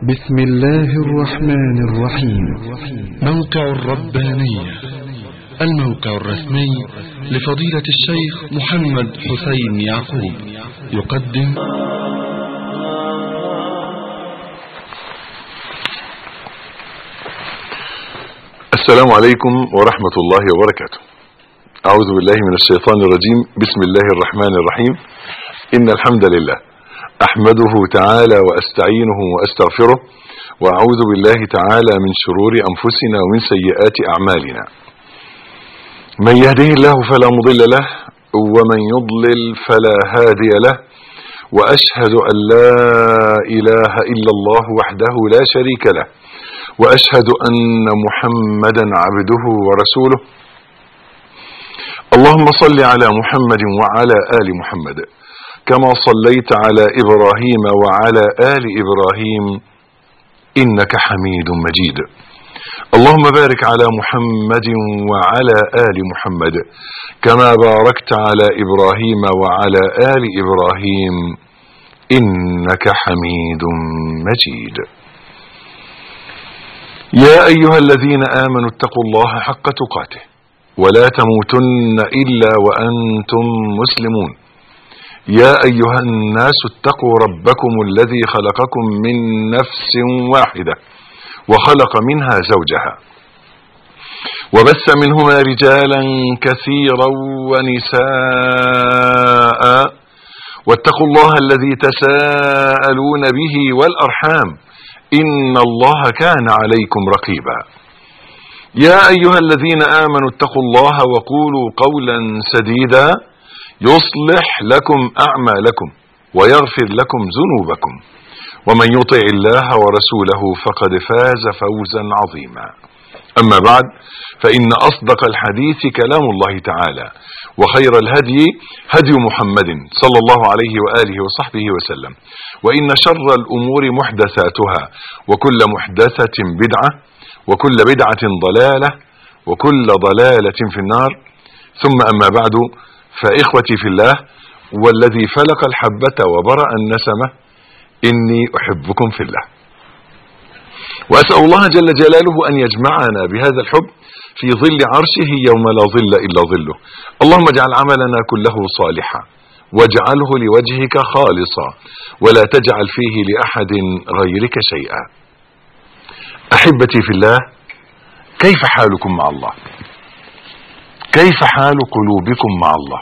بسم الله الرحمن الرحيم موقع الربانية الموقع الرسمي لفضيلة الشيخ محمد حسين يعقوب يقدم السلام عليكم ورحمة الله وبركاته أعوذ بالله من الشيطان الرجيم بسم الله الرحمن الرحيم إن الحمد لله أحمده تعالى وأستعينه وأستغفره وأعوذ بالله تعالى من شرور أنفسنا ومن سيئات أعمالنا من يهده الله فلا مضل له ومن يضلل فلا هادي له وأشهد أن لا إله إلا الله وحده لا شريك له وأشهد أن محمدا عبده ورسوله اللهم صل على محمد وعلى آل محمد كما صليت على إبراهيم وعلى آل إبراهيم إنك حميد مجيد اللهم بارك على محمد وعلى آل محمد كما باركت على إبراهيم وعلى آل إبراهيم إنك حميد مجيد يا أيها الذين آمنوا اتقوا الله حق تقاته ولا تموتن إلا وأنتم مسلمون يا أيها الناس اتقوا ربكم الذي خلقكم من نفس واحدة وخلق منها زوجها وبث منهما رجالا كثيرا ونساء واتقوا الله الذي تساءلون به والأرحام إن الله كان عليكم رقيبا يا أيها الذين آمنوا اتقوا الله وقولوا قولا سديدا يصلح لكم أعمالكم ويغفر لكم ذنوبكم ومن يطع الله ورسوله فقد فاز فوزا عظيما أما بعد فإن أصدق الحديث كلام الله تعالى وخير الهدي هدي محمد صلى الله عليه وآله وصحبه وسلم وإن شر الأمور محدثاتها وكل محدثة بدعة وكل بدعة ضلالة وكل ضلالة في النار ثم أما بعد فإخوتي في الله والذي فلق الحبة وبرأ النسمة إني أحبكم في الله وأسأل الله جل جلاله أن يجمعنا بهذا الحب في ظل عرشه يوم لا ظل إلا ظله اللهم اجعل عملنا كله صالحا واجعله لوجهك خالصا ولا تجعل فيه لأحد غيرك شيئا أحبتي في الله كيف حالكم مع الله كيف حال قلوبكم مع الله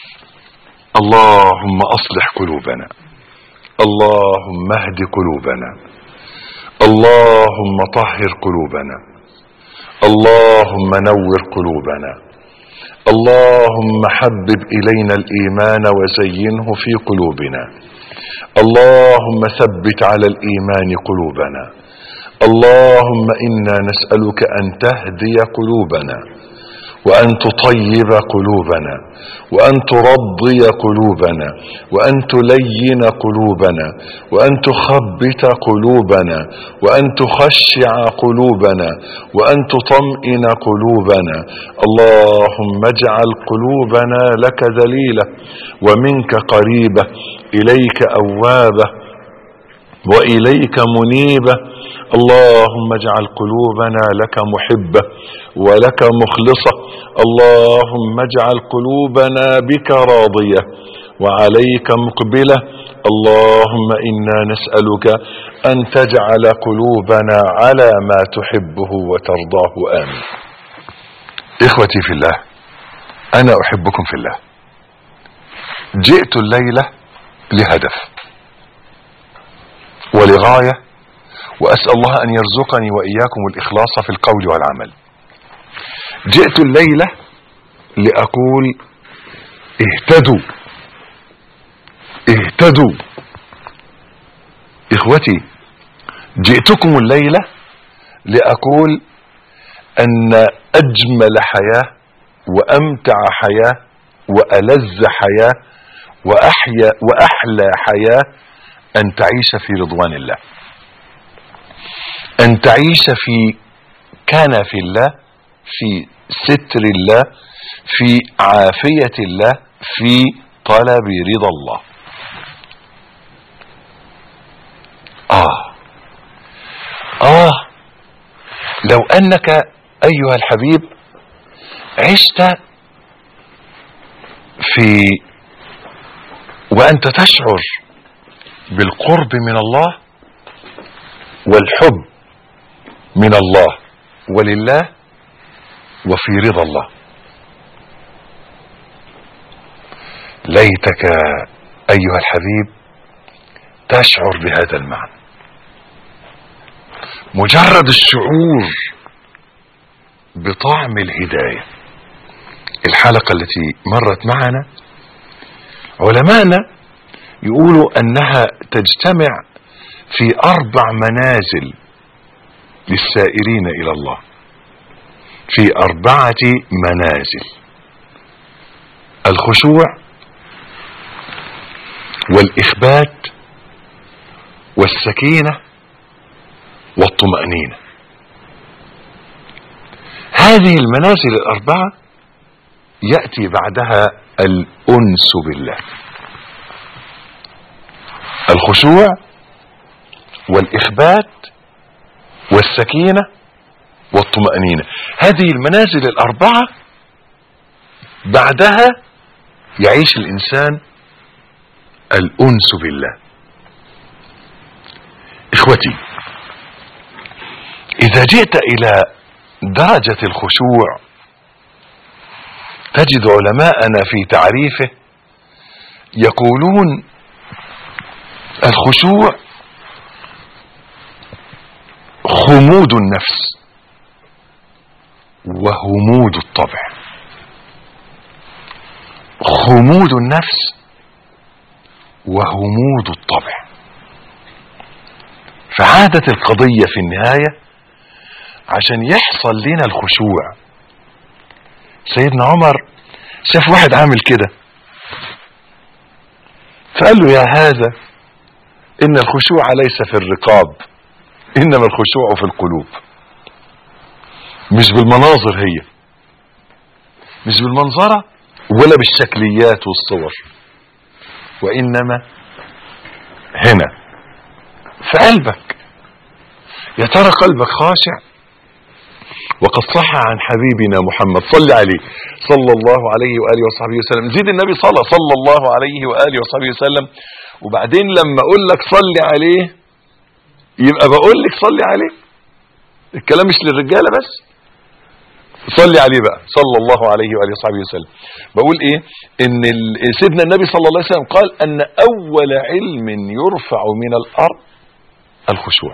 اللهم أصلح قلوبنا اللهم اهد قلوبنا اللهم طهر قلوبنا اللهم نور قلوبنا اللهم حبب إلينا الإيمان وزينه في قلوبنا اللهم ثبت على الإيمان قلوبنا اللهم إنا نسألك أن تهدي قلوبنا وأن تطيب قلوبنا وأن ترضي قلوبنا وأن تلين قلوبنا وأن تخبت قلوبنا وأن تخشع قلوبنا وأن تطمئن قلوبنا اللهم اجعل قلوبنا لك ذليلة ومنك قريبة إليك أوابة وإليك منيبة اللهم اجعل قلوبنا لك محبة ولك مخلصة اللهم اجعل قلوبنا بك راضية وعليك مقبلة اللهم إنا نسألك أن تجعل قلوبنا على ما تحبه وترضاه آمين إخوتي في الله أنا أحبكم في الله جئت الليلة لهدف ولغاية وأسأل الله أن يرزقني وإياكم الإخلاص في القول والعمل جئت الليلة لأقول اهتدوا اهتدوا إخوتي جئتكم الليلة لأقول أن أجمل حياة وأمتع حياة وألذ حياة وأحيا وأحلى حياة أن تعيش في رضوان الله أن تعيش في كنف الله في ستر الله في عافية الله في طلب رضا الله آه لو انك ايها الحبيب عشت في وانت تشعر بالقرب من الله والحب من الله ولله وفي رضا الله ليتك ايها الحبيب تشعر بهذا المعنى مجرد الشعور بطعم الهدايه الحلقه التي مرت معنا علماءنا يقولوا انها تجتمع في اربع منازل للسائرين الى الله في اربعه منازل الخشوع والاخبات والسكينه والطمانينه هذه المنازل الاربعه ياتي بعدها الانس بالله الخشوع والاخبات والسكينه والطمانينه هذه المنازل الاربعه بعدها يعيش الانسان الانس بالله اخوتي اذا جئت الى درجه الخشوع تجد علماءنا في تعريفه يقولون الخشوع خمود النفس وهمود الطبع خمود النفس وهمود الطبع فعادت القضية في النهاية عشان يحصل لنا الخشوع سيدنا عمر شاف واحد عامل كده فقال له يا هذا ان الخشوع ليس في الرقاب انما الخشوع في القلوب مش بالمناظر هي مش بالمنظرة ولا بالشكليات والصور وانما هنا في قلبك يا ترى قلبك خاشع وقد صح عن حبيبنا محمد صل عليه صلى الله عليه واله وصحبه وسلم زيد النبي صلى صلى الله عليه واله وصحبه وسلم وبعدين لما اقول لك صل عليه يبقى بقول لك صل عليه الكلام مش للرجاله بس صلي عليه بقى صلى الله عليه واله وصحبه وسلم بقول ايه ان ال- سيدنا النبي صلى الله عليه وسلم قال ان اول علم يرفع من الارض الخشوع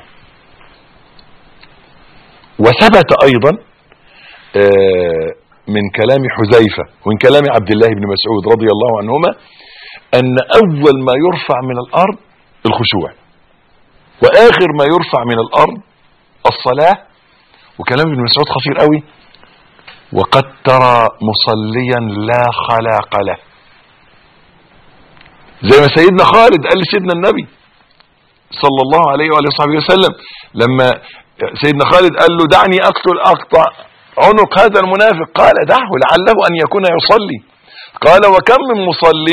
وثبت ايضا آه، من كلام حذيفه ومن كلام عبد الله بن مسعود رضي الله عنهما ان اول ما يرفع من الارض الخشوع واخر ما يرفع من الارض الصلاه وكلام ابن مسعود خطير قوي وقد ترى مصليا لا خلاق له زي ما سيدنا خالد قال لسيدنا النبي صلى الله عليه وآله وصحبه وسلم لما سيدنا خالد قال له دعني أقتل أقطع عنق هذا المنافق قال دعه لعله أن يكون يصلي قال وكم من مصل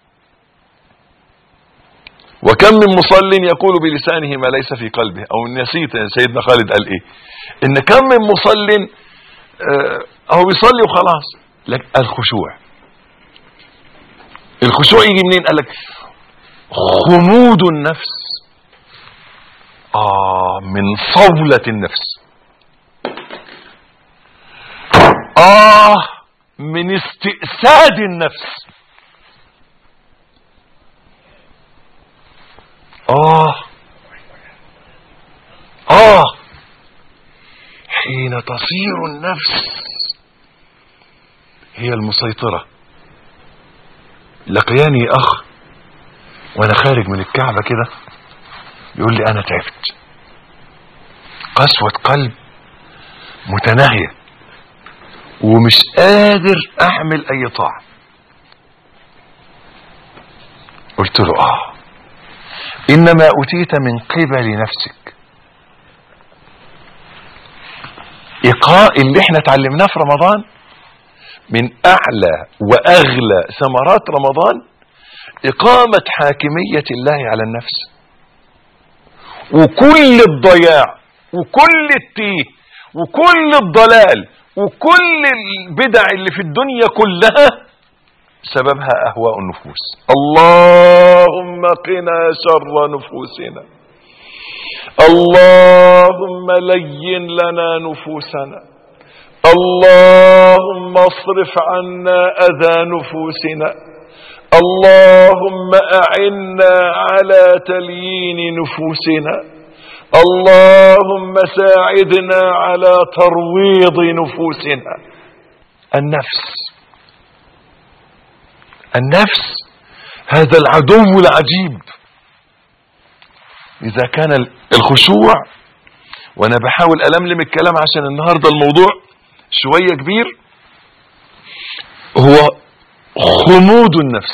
وكم من مصل يقول بلسانه ما ليس في قلبه او نسيت سيدنا خالد قال ايه ان كم من مصل آه، هو بيصلي وخلاص لك الخشوع الخشوع يجي منين قال لك خمود النفس اه من صولة النفس اه من استئساد النفس اه اه حين تصير النفس هي المسيطرة لقياني اخ وانا خارج من الكعبة كده يقول لي انا تعبت قسوة قلب متناهية ومش قادر اعمل اي طاعة قلت له اه انما اتيت من قبل نفسك ايقاء اللي احنا اتعلمناه في رمضان من اعلى واغلى ثمرات رمضان اقامة حاكمية الله على النفس وكل الضياع وكل التيه وكل الضلال وكل البدع اللي في الدنيا كلها سببها اهواء النفوس اللهم قنا شر نفوسنا اللهم لين لنا نفوسنا اللهم اصرف عنا اذى نفوسنا اللهم اعنا على تليين نفوسنا اللهم ساعدنا على ترويض نفوسنا النفس النفس هذا العدو العجيب اذا كان الخشوع وانا بحاول الملم الكلام عشان النهاردة الموضوع شوية كبير هو خمود النفس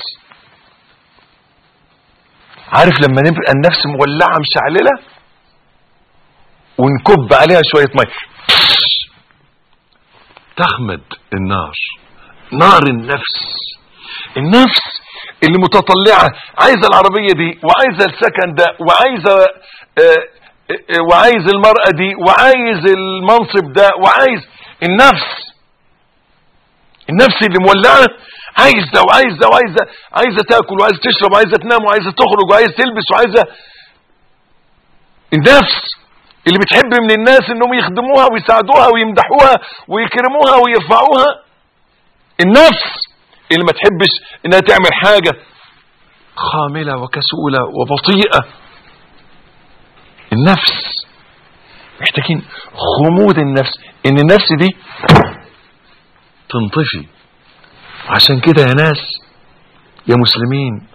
عارف لما نبقى النفس مولعة مشعللة ونكب عليها شوية مية تخمد النار نار النفس النفس اللي متطلعة عايزة العربية دي وعايزة السكن ده وعايزة آه، آه، وعايز المرأة دي وعايز المنصب ده وعايز النفس النفس اللي مولعة عايز ده وعايز ده وعايز ده عايزة تاكل وعايزة تشرب وعايزة تنام وعايزة تخرج وعايزة تلبس وعايزة النفس اللي بتحب من الناس انهم يخدموها ويساعدوها ويمدحوها ويكرموها ويرفعوها النفس اللي ما تحبش انها تعمل حاجة خاملة وكسولة وبطيئة النفس محتاجين خمود النفس ان النفس دي تنطفي عشان كده يا ناس يا مسلمين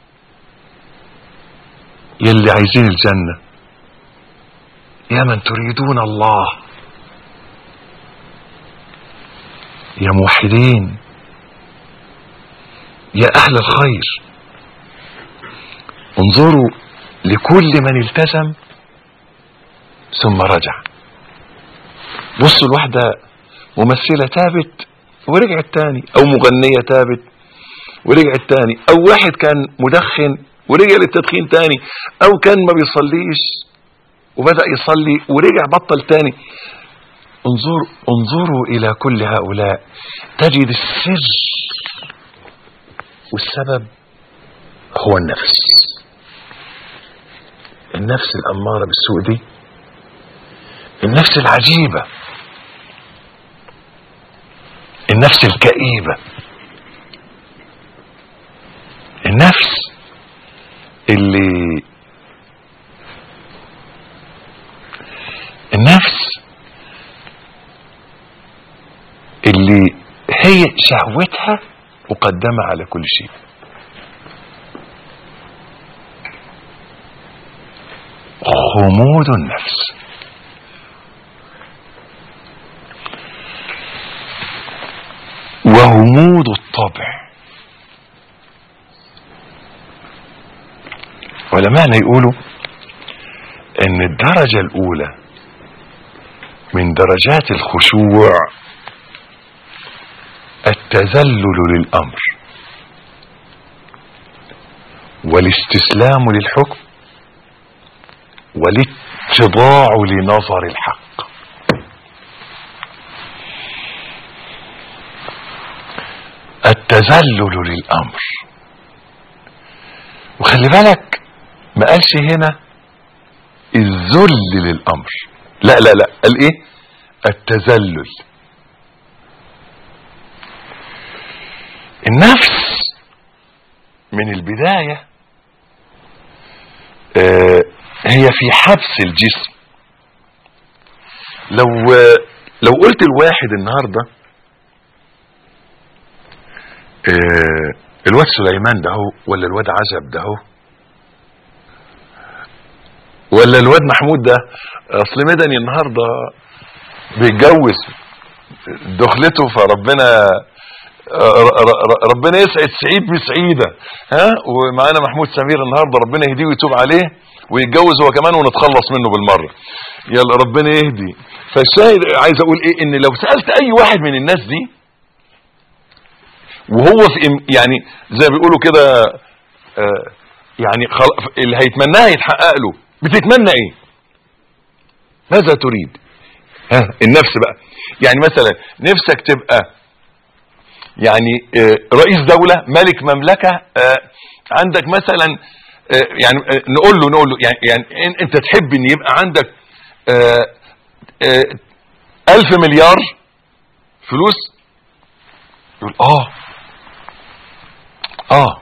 يلي عايزين الجنة يا من تريدون الله يا موحدين يا أهل الخير انظروا لكل من التزم ثم رجع بصوا الواحدة ممثلة تابت ورجعت تاني او مغنية تابت ورجعت تاني او واحد كان مدخن ورجع للتدخين تاني او كان ما بيصليش وبدأ يصلي ورجع بطل تاني انظر انظروا الى كل هؤلاء تجد السر والسبب هو النفس النفس الأمارة بالسوء دي النفس العجيبة النفس الكئيبة النفس اللي النفس اللي هي شهوتها مقدمة على كل شيء خمود النفس وهمود الطبع علماءنا يقولوا ان الدرجة الاولى من درجات الخشوع التذلل للامر والاستسلام للحكم والاتضاع لنظر الحق التذلل للامر وخلي بالك ما قالش هنا الذل للامر لا لا لا قال ايه التذلل النفس من البداية آه هي في حبس الجسم لو لو قلت الواحد النهارده آه الواد سليمان ده هو ولا الواد عزب ده هو ولا الواد محمود ده اصل مدني النهارده بيتجوز دخلته فربنا ربنا يسعد سعيد بسعيده ها ومعانا محمود سمير النهارده ربنا يهديه ويتوب عليه ويتجوز هو كمان ونتخلص منه بالمره يلا ربنا يهدي فالشاهد عايز اقول ايه ان لو سالت اي واحد من الناس دي وهو في يعني زي ما بيقولوا كده آه يعني اللي هيتمناه يتحقق له بتتمنى ايه ماذا تريد ها النفس بقى يعني مثلا نفسك تبقى يعني آه، رئيس دولة ملك مملكة آه، عندك مثلا آه، يعني آه، نقول له نقول له يعني, يعني إن- انت تحب ان يبقى عندك آه، آه، ألف مليار فلوس يقول اه اه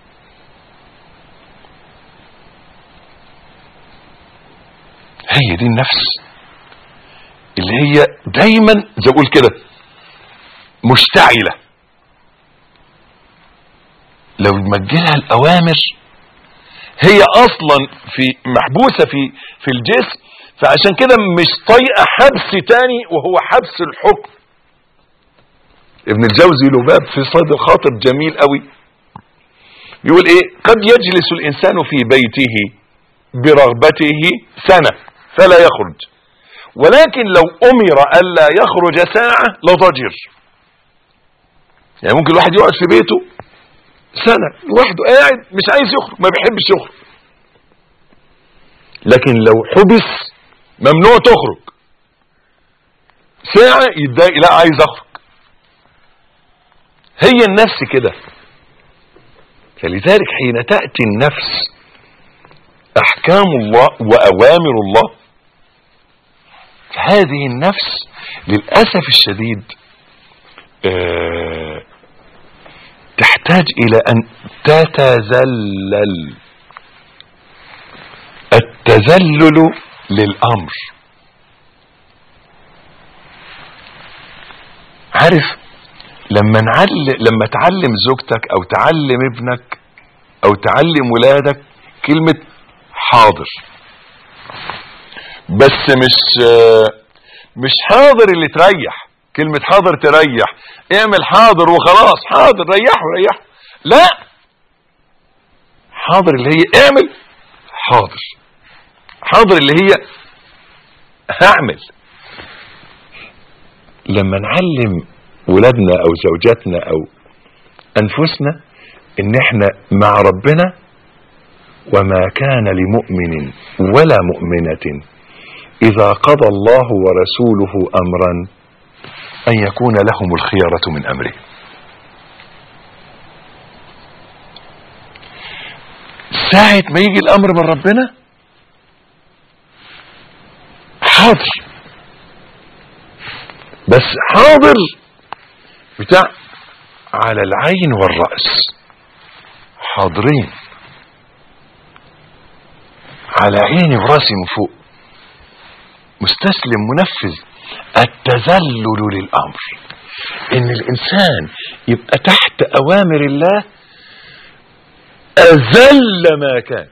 هي دي النفس اللي هي دايما زي اقول كده مشتعلة لو مجلها الاوامر هي اصلا في محبوسة في في الجسم فعشان كده مش طايقة حبس تاني وهو حبس الحكم ابن الجوزي له باب في صيد الخاطر جميل قوي يقول ايه قد يجلس الانسان في بيته برغبته سنة فلا يخرج ولكن لو امر الا يخرج ساعة لضجر يعني ممكن الواحد يقعد في بيته سنة لوحده قاعد مش عايز يخرج ما بيحبش يخرج لكن لو حبس ممنوع تخرج ساعة يتضايق لا عايز اخرج هي النفس كده فلذلك حين تأتي النفس احكام الله واوامر الله هذه النفس للأسف الشديد آه، تحتاج الى ان تتذلل التذلل للامر عارف لما نعلم لما تعلم زوجتك او تعلم ابنك او تعلم ولادك كلمة حاضر بس مش آه، مش حاضر اللي تريح كلمة حاضر تريح اعمل حاضر وخلاص حاضر ريحه ريحه لا حاضر اللي هي اعمل حاضر حاضر اللي هي هعمل لما نعلم ولادنا او زوجاتنا او انفسنا ان احنا مع ربنا وما كان لمؤمن ولا مؤمنة اذا قضى الله ورسوله امرا ان يكون لهم الخيرة من امره ساعة ما يجي الامر من ربنا حاضر بس حاضر بتاع على العين والرأس حاضرين على عيني وراسي من فوق مستسلم منفذ التذلل للأمر ان الانسان يبقى تحت اوامر الله اذل ما كان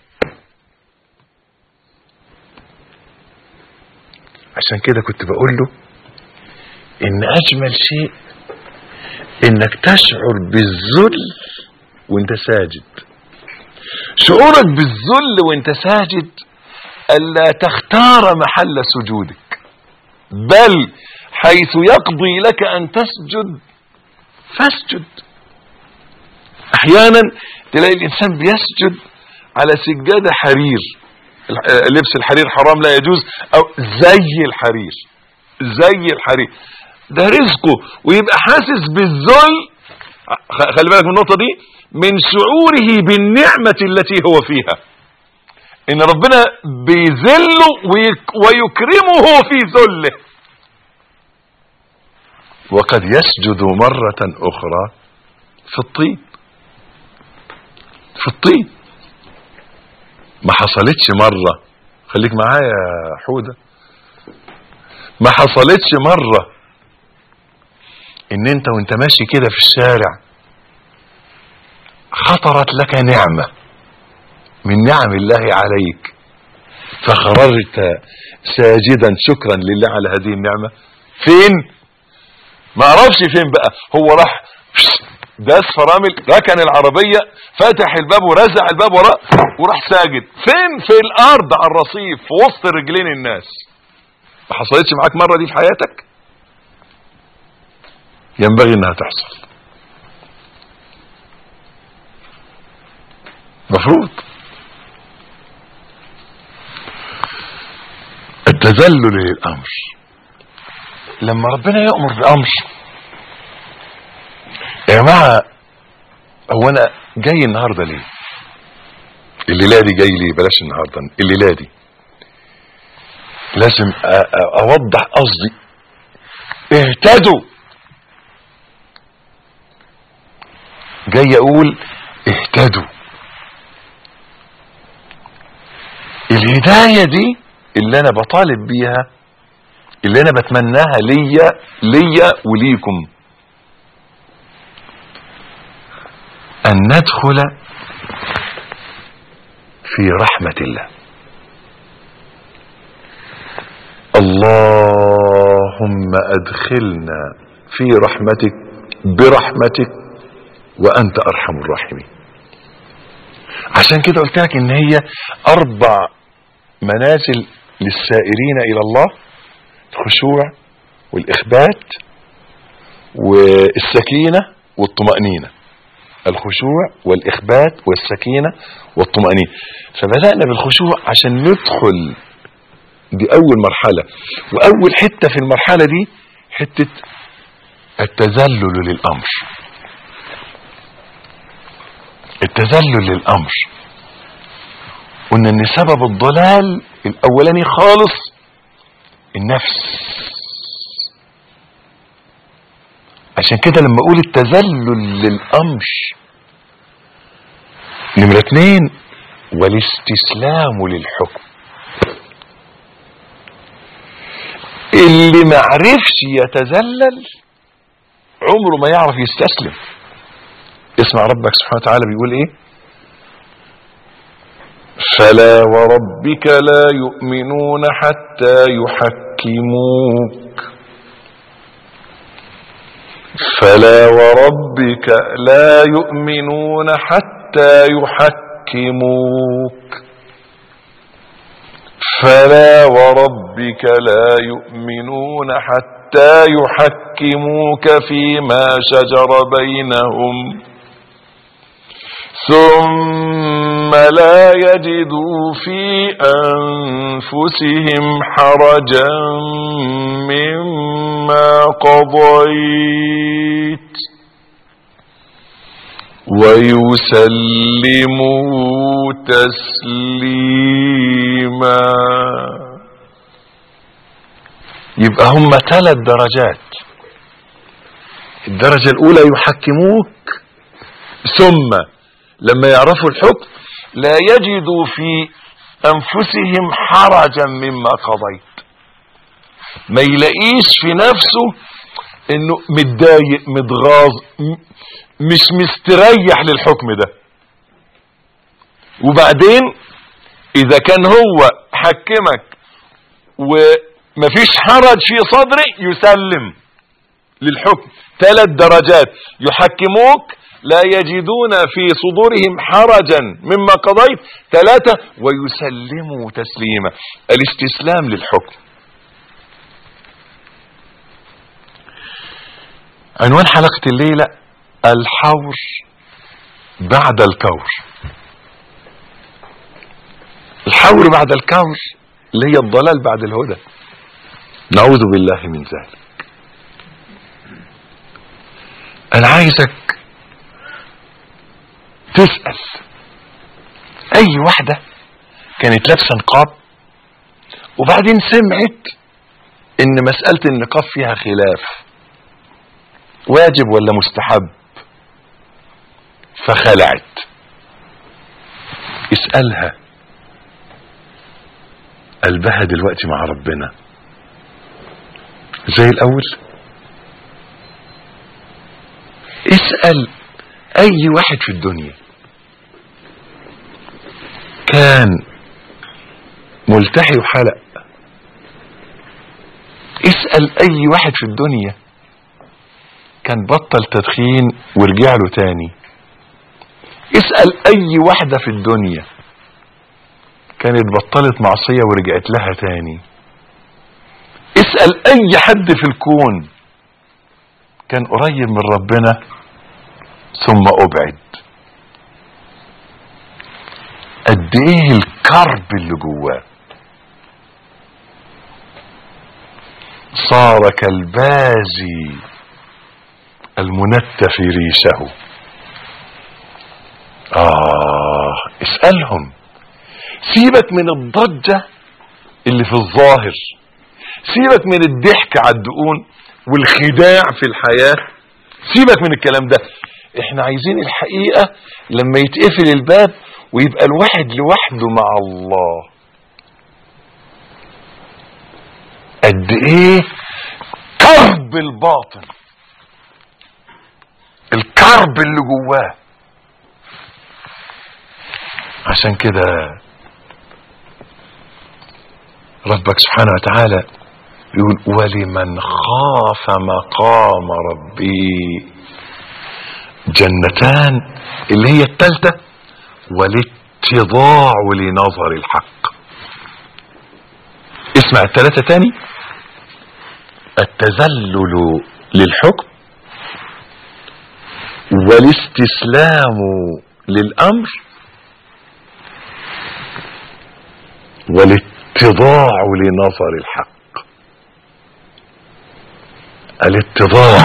عشان كده كنت بقول له ان اجمل شيء انك تشعر بالذل وانت ساجد شعورك بالذل وانت ساجد الا تختار محل سجودك بل حيث يقضي لك ان تسجد فاسجد احيانا تلاقي الانسان بيسجد على سجادة حرير الح- لبس الحرير حرام لا يجوز او زي الحرير زي الحرير ده رزقه ويبقى حاسس بالذل خ- خلي بالك من النقطة دي من شعوره بالنعمة التي هو فيها ان ربنا بيذله ويك- ويكرمه في ذله وقد يسجد مرة اخرى في الطين في الطين ما حصلتش مرة خليك معايا يا حودة ما حصلتش مرة ان انت وانت ماشي كده في الشارع خطرت لك نعمة من نعم الله عليك فخرجت ساجدا شكرا لله على هذه النعمة فين ما اعرفش فين بقى هو راح داس فرامل ركن العربية فتح الباب ورزع الباب وراه وراح ساجد فين في الارض على الرصيف في وسط رجلين الناس ما حصلتش معاك مرة دي في حياتك ينبغي انها تحصل مفروض التذلل للامر لما ربنا يأمر بأمر يا جماعة هو أنا جاي النهاردة ليه الليلة دي جاي ليه بلاش النهاردة الليلة دي لازم أ- أ- أوضح قصدي اهتدوا جاي أقول اهتدوا الهداية دي اللي أنا بطالب بيها اللي أنا بتمناها ليا ليا وليكم أن ندخل في رحمة الله اللهم أدخلنا في رحمتك برحمتك وأنت أرحم الراحمين عشان كده قلت لك إن هي أربع منازل للسائرين إلى الله الخشوع والإخبات والسكينة والطمأنينة الخشوع والإخبات والسكينة والطمأنينة فبدأنا بالخشوع عشان ندخل دي أول مرحلة وأول حتة في المرحلة دي حتة التذلل للأمر التذلل للأمر قلنا ان سبب الضلال الاولاني خالص النفس عشان كده لما اقول التذلل للامر نمرة اتنين والاستسلام للحكم اللي معرفش يتذلل عمره ما يعرف يستسلم اسمع ربك سبحانه وتعالى بيقول ايه فلا وربك لا يؤمنون حتى يحكموك فلا وربك لا يؤمنون حتى يحكموك فلا وربك لا يؤمنون حتى يحكموك فيما شجر بينهم ثم لا يجدوا في أنفسهم حرجا مما قضيت ويسلموا تسليما يبقى هم ثلاث درجات الدرجة الأولى يحكموك ثم لما يعرفوا الحكم لا يجدوا في انفسهم حرجا مما قضيت ما يلاقيش في نفسه انه متضايق متغاظ م- مش مستريح للحكم ده وبعدين اذا كان هو حكمك ومفيش حرج في صدره يسلم للحكم ثلاث درجات يحكموك لا يجدون في صدورهم حرجا مما قضيت ثلاثة ويسلموا تسليما الاستسلام للحكم عنوان حلقة الليلة الحور بعد الكور الحور بعد الكور اللي هي الضلال بعد الهدى نعوذ بالله من ذلك انا عايزك تسأل اي واحدة كانت لابسة نقاب وبعدين سمعت ان مسألة النقاب فيها خلاف واجب ولا مستحب فخلعت اسألها قلبها دلوقتي مع ربنا زي الاول اسأل اي واحد في الدنيا كان ملتحي وحلق اسأل اي واحد في الدنيا كان بطل تدخين ورجع له تاني اسأل اي واحدة في الدنيا كانت بطلت معصية ورجعت لها تاني اسأل اي حد في الكون كان قريب من ربنا ثم ابعد قد ايه الكرب اللي جواه صار كالبازي المنتف ريشه آه اسألهم سيبك من الضجة اللي في الظاهر سيبك من الضحك على الدقون والخداع في الحياة سيبك من الكلام ده احنا عايزين الحقيقة لما يتقفل الباب ويبقى الواحد لوحده مع الله قد ايه كرب الباطن الكرب اللي جواه عشان كده ربك سبحانه وتعالى يقول ولمن خاف مقام ربي جنتان اللي هي التالتة والاتضاع لنظر الحق اسمع التلاتة تاني التذلل للحكم والاستسلام للأمر والاتضاع لنظر الحق الاتضاع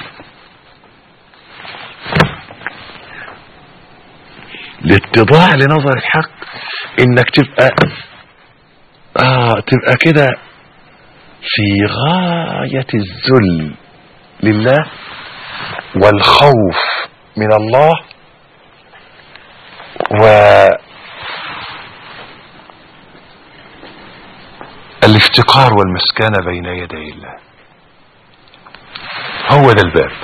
الاتضاع لنظر الحق انك تبقى اه تبقى كده في غاية الذل لله والخوف من الله و الافتقار والمسكنة بين يدي الله هو ده الباب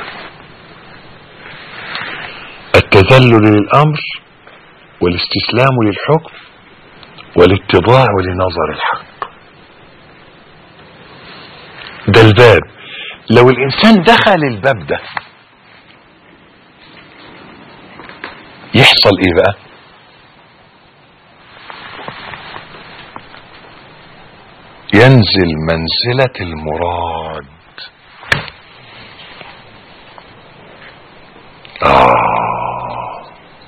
التذلل للأمر والاستسلام للحكم والاتضاع لنظر الحق ده الباب لو الإنسان دخل الباب ده يحصل ايه بقى ينزل منزلة المراد آه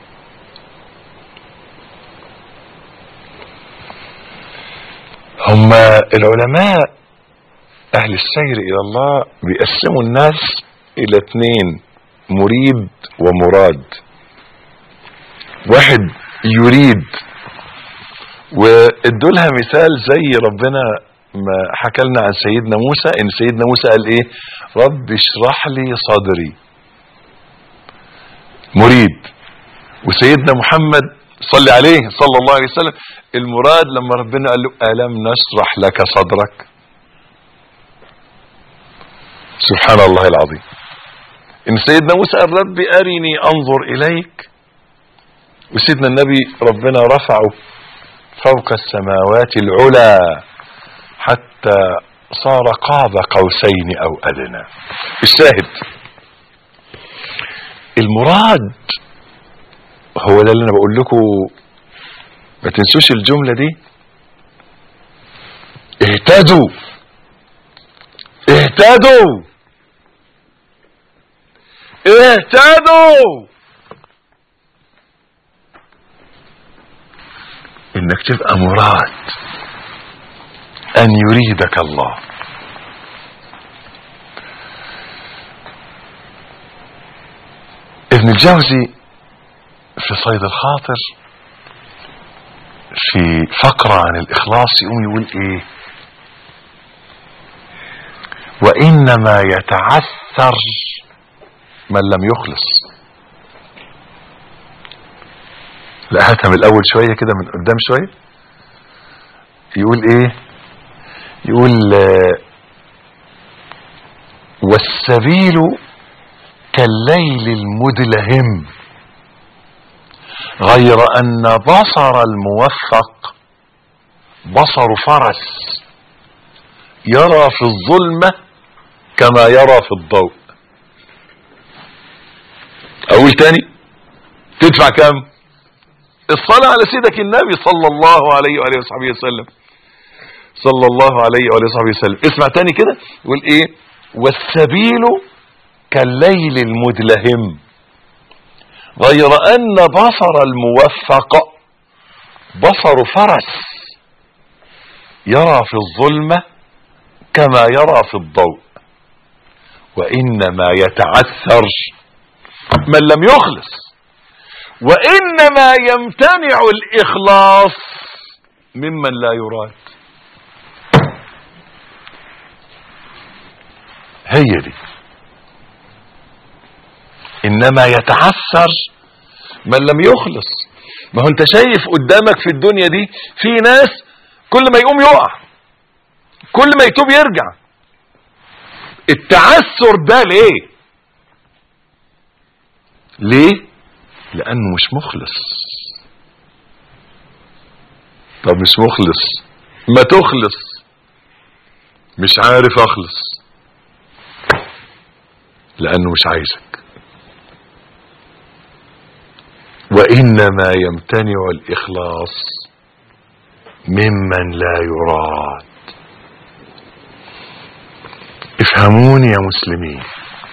هم العلماء أهل السير إلى الله بيقسموا الناس إلى اثنين مريد ومراد واحد يريد وادولها مثال زي ربنا ما حكى لنا عن سيدنا موسى ان سيدنا موسى قال ايه رب اشرح لي صدري مريد وسيدنا محمد صلي عليه صلى الله عليه وسلم المراد لما ربنا قال له ألم نشرح لك صدرك سبحان الله العظيم ان سيدنا موسى قال ربي ارني انظر اليك وسيدنا النبي ربنا رفعه فوق السماوات العلى حتى صار قاب قوسين او ادنى الشاهد المراد هو ده اللي انا بقول لكم ما تنسوش الجملة دي اهتدوا اهتدوا اهتدوا انك تبقى مراد ان يريدك الله ابن الجوزي في صيد الخاطر في فقرة عن الإخلاص يقوم يقول إيه وإنما يتعثر من لم يخلص لا هاتها من الأول شوية كده من قدام شوية يقول إيه يقول آه، والسبيل كالليل المدلهم غير ان بصر الموفق بصر فرس يرى في الظلمة كما يرى في الضوء اقول تاني تدفع كام الصلاة على سيدك النبي صلى الله عليه وآله وصحبه وسلم صلى الله عليه وآله وصحبه وسلم اسمع تاني كده يقول ايه والسبيل كالليل المدلهم غير ان بصر الموفق بصر فرس يرى في الظلمة كما يرى في الضوء وإنما يتعثر من لم يخلص وإنما يمتنع الإخلاص ممن لا يراد هي دي إنما يتعثر من لم يخلص ما هو انت شايف قدامك في الدنيا دي في ناس كل ما يقوم يقع كل ما يتوب يرجع التعثر ده ليه ليه لانه مش مخلص طب مش مخلص ما تخلص مش عارف اخلص لانه مش عايزك وانما يمتنع الاخلاص ممن لا يراد افهموني يا مسلمين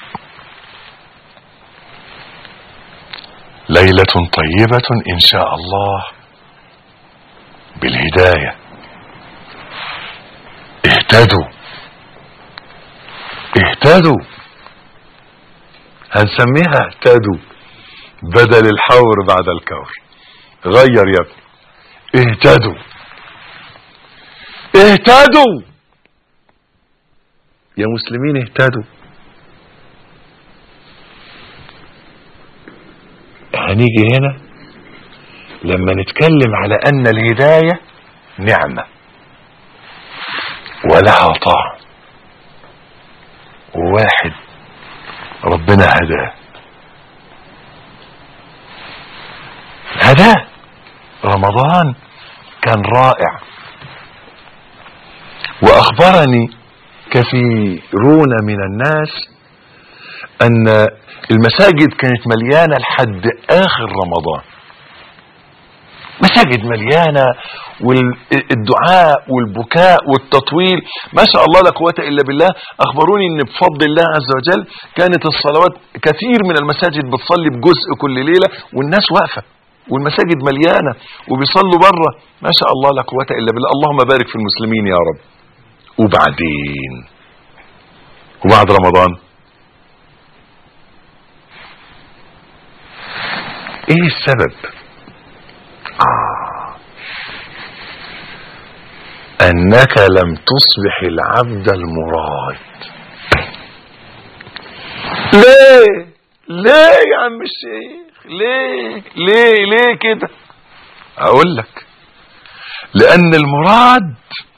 ليلة طيبة ان شاء الله بالهداية اهتدوا اهتدوا هنسميها اهتدوا بدل الحور بعد الكور غير يا ابني اهتدوا اهتدوا يا مسلمين اهتدوا هنيجي هنا لما نتكلم على ان الهداية نعمة ولها طعم وواحد ربنا هداه هداه رمضان كان رائع واخبرني كثيرون من الناس ان المساجد كانت مليانة لحد اخر رمضان مساجد مليانة والدعاء والبكاء والتطويل ما شاء الله لا قوة الا بالله اخبروني ان بفضل الله عز وجل كانت الصلوات كثير من المساجد بتصلي بجزء كل ليلة والناس واقفة والمساجد مليانة وبيصلوا بره ما شاء الله لا قوة الا بالله اللهم بارك في المسلمين يا رب وبعدين وبعد رمضان ايه السبب آه. انك لم تصبح العبد المراد ليه ليه يا عم الشيخ ليه ليه ليه كده اقول لك لان المراد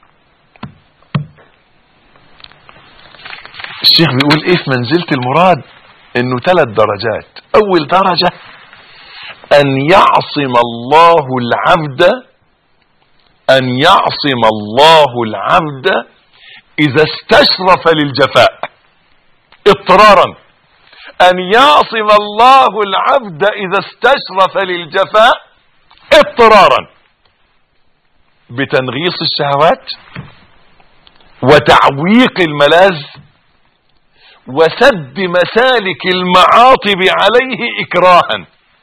الشيخ بيقول ايه في منزلة المراد انه ثلاث درجات اول درجة ان يعصم الله العبد ان يعصم الله العبد اذا استشرف للجفاء اضطرارا ان يعصم الله العبد اذا استشرف للجفاء اضطرارا بتنغيص الشهوات وتعويق الملاذ وسد مسالك المعاطب عليه اكراها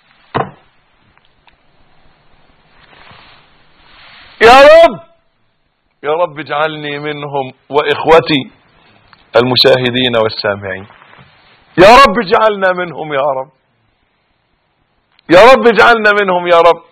يا رب يا رب اجعلني منهم واخوتي المشاهدين والسامعين يا رب اجعلنا منهم يا رب يا رب اجعلنا منهم يا رب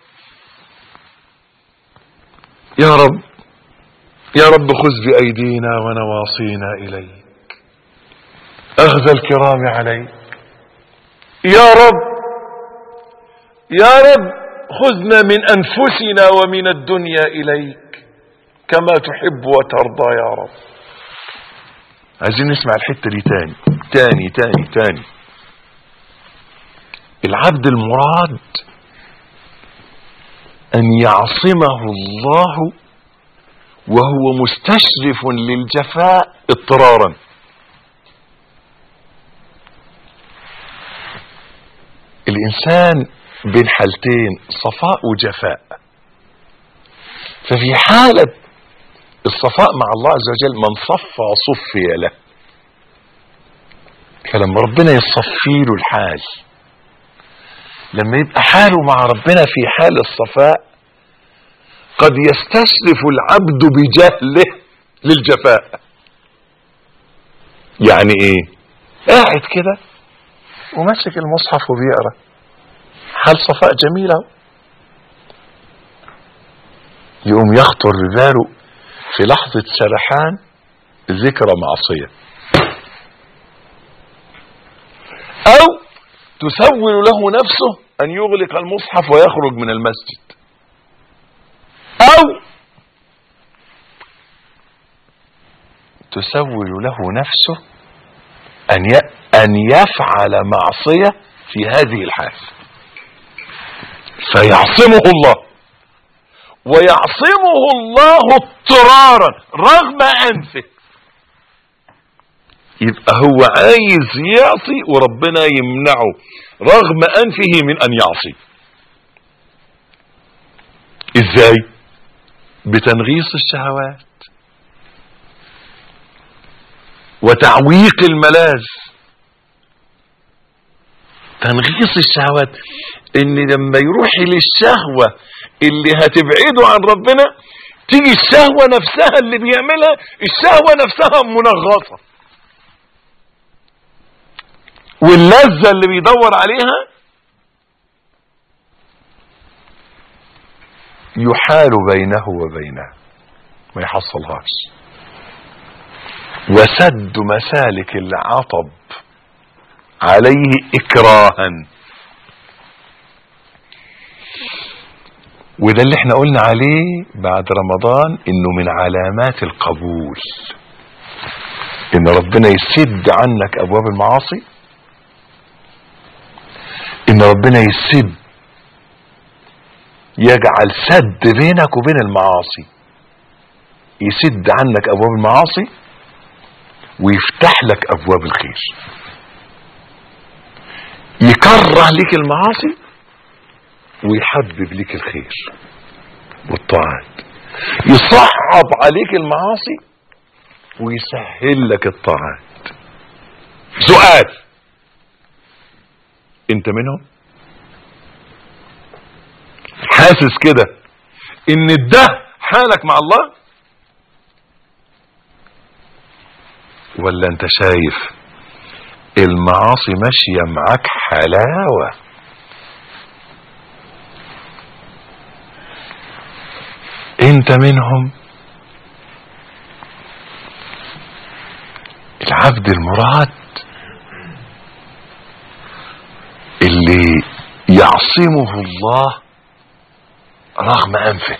يا رب يا رب خذ بأيدينا ونواصينا إليك أخذ الكرام عليك يا رب يا رب خذنا من أنفسنا ومن الدنيا إليك كما تحب وترضى يا رب عايزين نسمع الحتة دي تاني تاني تاني تاني العبد المراد أن يعصمه الله وهو مستشرف للجفاء اضطرارا الإنسان بين حالتين صفاء وجفاء ففي حالة الصفاء مع الله عز وجل من صفى صفي له فلما ربنا يصفي له الحال لما يبقى حاله مع ربنا في حال الصفاء قد يستشرف العبد بجهله للجفاء يعني ايه قاعد كده وماسك المصحف وبيقرا حال صفاء جميلة يقوم يخطر بباله في لحظة سرحان ذكرى معصية او تسول له نفسه ان يغلق المصحف ويخرج من المسجد او تسول له نفسه ان ي... ان يفعل معصية في هذه الحال فيعصمه الله ويعصمه الله اضطرارا رغم انفه يبقى هو عايز يعصي وربنا يمنعه رغم انفه من ان يعصي ازاي بتنغيص الشهوات وتعويق الملاذ تنغيص الشهوات ان لما يروح للشهوة اللي هتبعده عن ربنا تيجي الشهوة نفسها اللي بيعملها الشهوة نفسها منغصة واللذة اللي بيدور عليها يحال بينه وبينها ما يحصلهاش وسد مسالك العطب عليه اكراها وده اللي احنا قلنا عليه بعد رمضان انه من علامات القبول ان ربنا يسد عنك ابواب المعاصي ان ربنا يسد يجعل سد بينك وبين المعاصي يسد عنك ابواب المعاصي ويفتح لك ابواب الخير يكره لك المعاصي ويحبب لك الخير والطاعات يصعب عليك المعاصي ويسهل لك الطاعات سؤال انت منهم حاسس كده ان ده حالك مع الله ولا انت شايف المعاصي ماشية معاك حلاوة انت منهم العبد المراد اللي يعصمه الله رغم انفه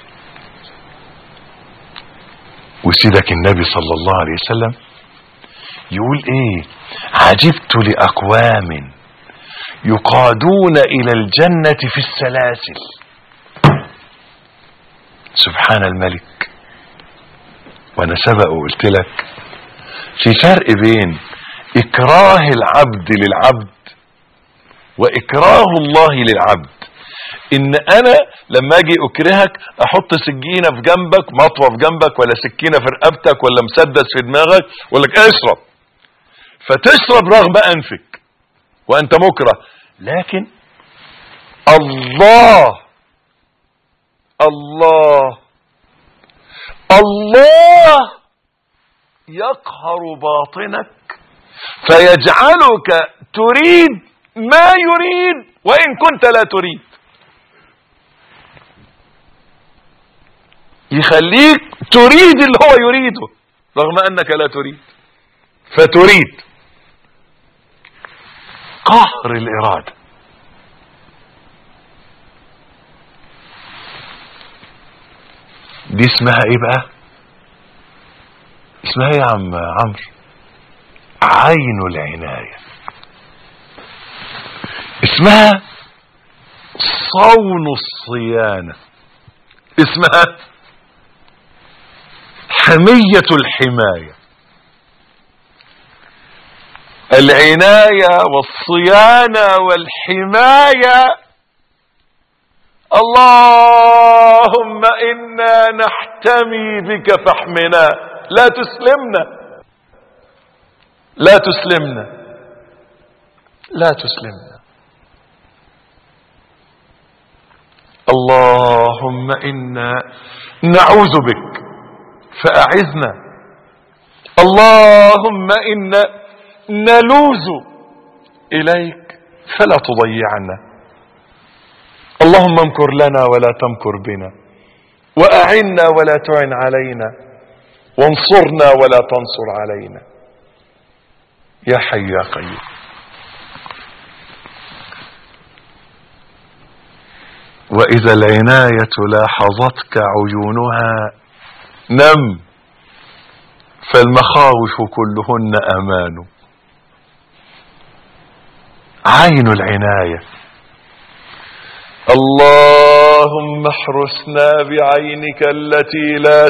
وسيدك النبي صلى الله عليه وسلم يقول ايه عجبت لاقوام يقادون الى الجنة في السلاسل سبحان الملك وانا سبق وقلت لك في فرق بين اكراه العبد للعبد واكراه الله للعبد ان انا لما اجي اكرهك احط سكينه في جنبك مطوه في جنبك ولا سكينه في رقبتك ولا مسدس في دماغك واقول لك اشرب فتشرب رغم انفك وانت مكره لكن الله الله الله يقهر باطنك فيجعلك تريد ما يريد وان كنت لا تريد يخليك تريد اللي هو يريده رغم انك لا تريد فتريد قهر الاراده دي اسمها ايه بقى اسمها ايه يا عم عمرو عين العناية اسمها صون الصيانة اسمها حمية الحماية العناية والصيانة والحماية اللهم انا نحتمي بك فاحمنا لا تسلمنا لا تسلمنا لا تسلمنا اللهم انا نعوذ بك فاعذنا اللهم انا نلوز إليك فلا تضيعنا اللهم امكر لنا ولا تمكر بنا وأعنا ولا تعن علينا وانصرنا ولا تنصر علينا يا حي يا قيوم وإذا العناية لاحظتك عيونها نم فالمخاوف كلهن أمان عين العناية اللهم احرسنا بعينك التي لا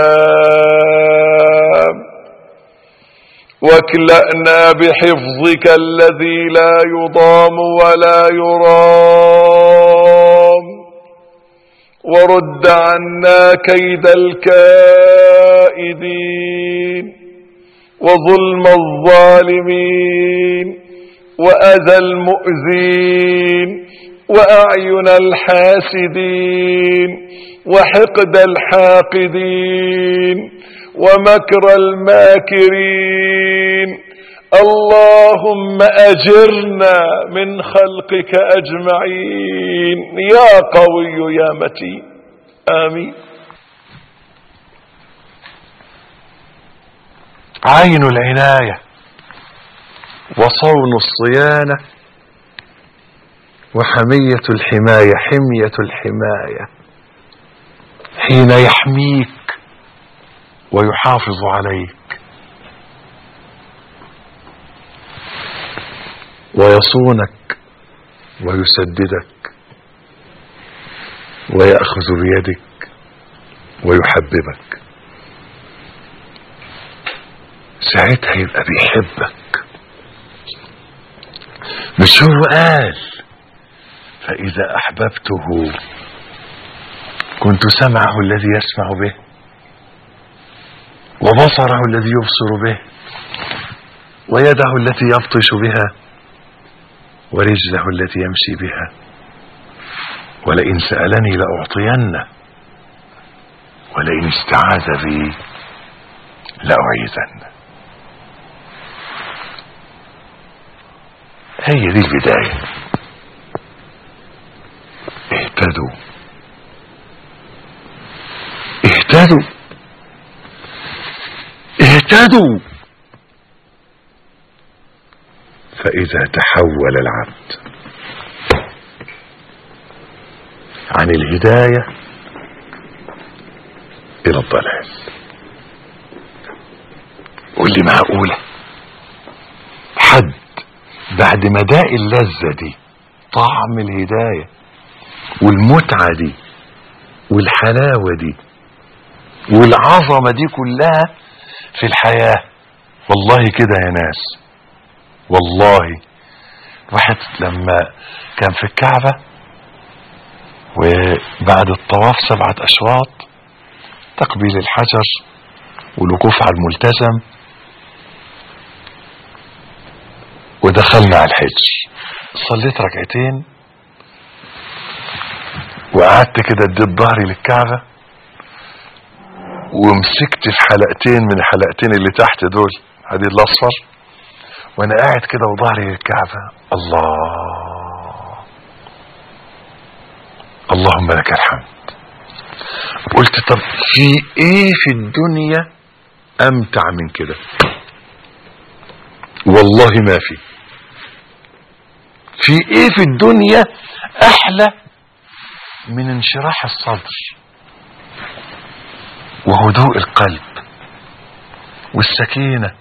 تنام واكلأنا بحفظك الذي لا يضام ولا يرام ورد عنا كيد الكائدين وظلم الظالمين وأذى المؤذين وأعين الحاسدين وحقد الحاقدين ومكر الماكرين اللهم أجرنا من خلقك أجمعين يا قوي يا متين آمين عين العناية وصون الصيانة وحمية الحماية حمية الحماية حين يحميك ويحافظ عليك ويصونك ويسددك ويأخذ بيدك ويحببك ساعتها يبقى بيحبك مش هو قال فإذا أحببته كنت سمعه الذي يسمع به وبصره الذي يبصر به ويده التي يبطش بها ورجله التي يمشي بها ولئن سألني لأعطينه ولئن استعاذ بي لأعيذنه هي دي البداية اهتدوا اهتدوا اهتدوا فإذا تحول العبد عن الهداية إلى الضلال قول لي معقولة حد بعد ما داق اللذة دي طعم الهداية والمتعة دي والحلاوة دي والعظمة دي كلها في الحياة والله كده يا ناس والله واحد لما كان في الكعبة وبعد الطواف سبعة أشواط تقبيل الحجر والوقوف على الملتزم ودخلنا على الحج صليت ركعتين وقعدت كده اديت ظهري للكعبة ومسكت في حلقتين من الحلقتين اللي تحت دول حديد الاصفر وانا قاعد كده وظهري للكعبة الله اللهم لك الحمد قلت طب في ايه في الدنيا امتع من كده والله ما في في ايه في الدنيا احلى من انشراح الصدر وهدوء القلب والسكينة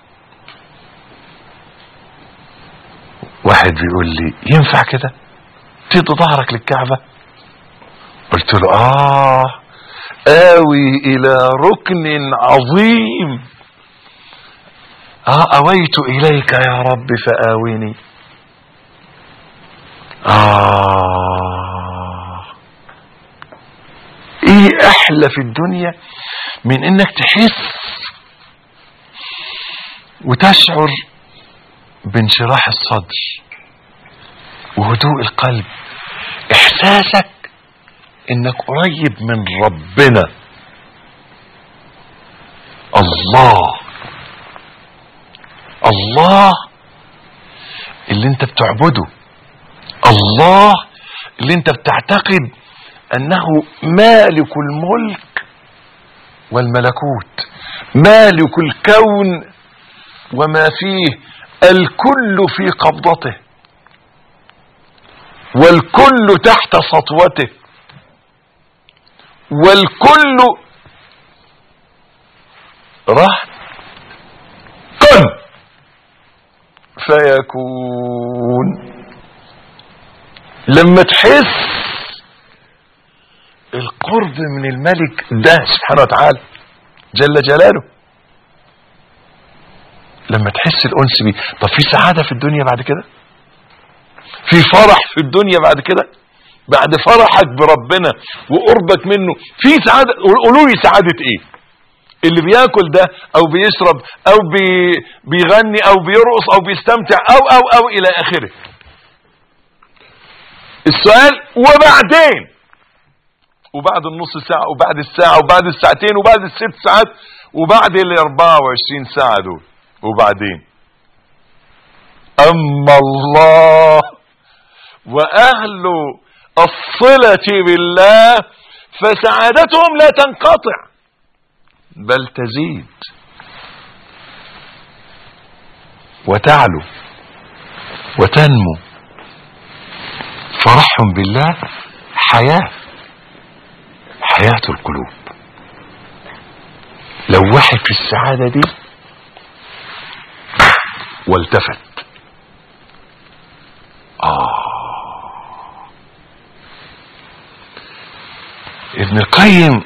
واحد بيقول لي ينفع كده تدي ظهرك للكعبة قلت له اه آوي الى ركن عظيم اه اويت اليك يا رب فآويني آه ايه احلى في الدنيا من انك تحس وتشعر بانشراح الصدر وهدوء القلب احساسك انك قريب من ربنا الله الله اللي انت بتعبده الله اللي انت بتعتقد انه مالك الملك والملكوت مالك الكون وما فيه الكل في قبضته والكل تحت سطوته والكل راح كن فيكون لما تحس القرب من الملك ده سبحانه وتعالى جل جلاله لما تحس الانس بيه طب في سعاده في الدنيا بعد كده في فرح في الدنيا بعد كده بعد فرحك بربنا وقربك منه في سعاده قولوا لي سعاده ايه اللي بياكل ده او بيشرب او بي بيغني او بيرقص او بيستمتع او او او الى اخره السؤال وبعدين وبعد النص ساعة وبعد الساعة وبعد الساعتين وبعد الست ساعات وبعد ال 24 ساعة دول وبعدين اما الله واهل الصلة بالله فسعادتهم لا تنقطع بل تزيد وتعلو وتنمو فرحهم بالله حياة حياة القلوب لو واحد في السعادة دي والتفت آه ابن القيم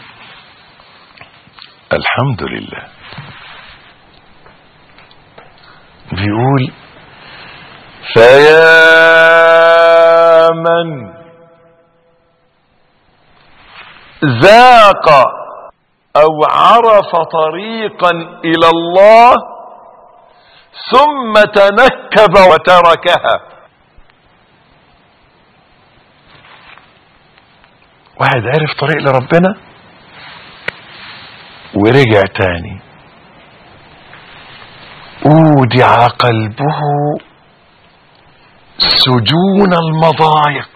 الحمد لله بيقول فيا من ذاق او عرف طريقا الى الله ثم تنكب وتركها واحد عرف طريق لربنا ورجع تاني اودع قلبه سجون المضايق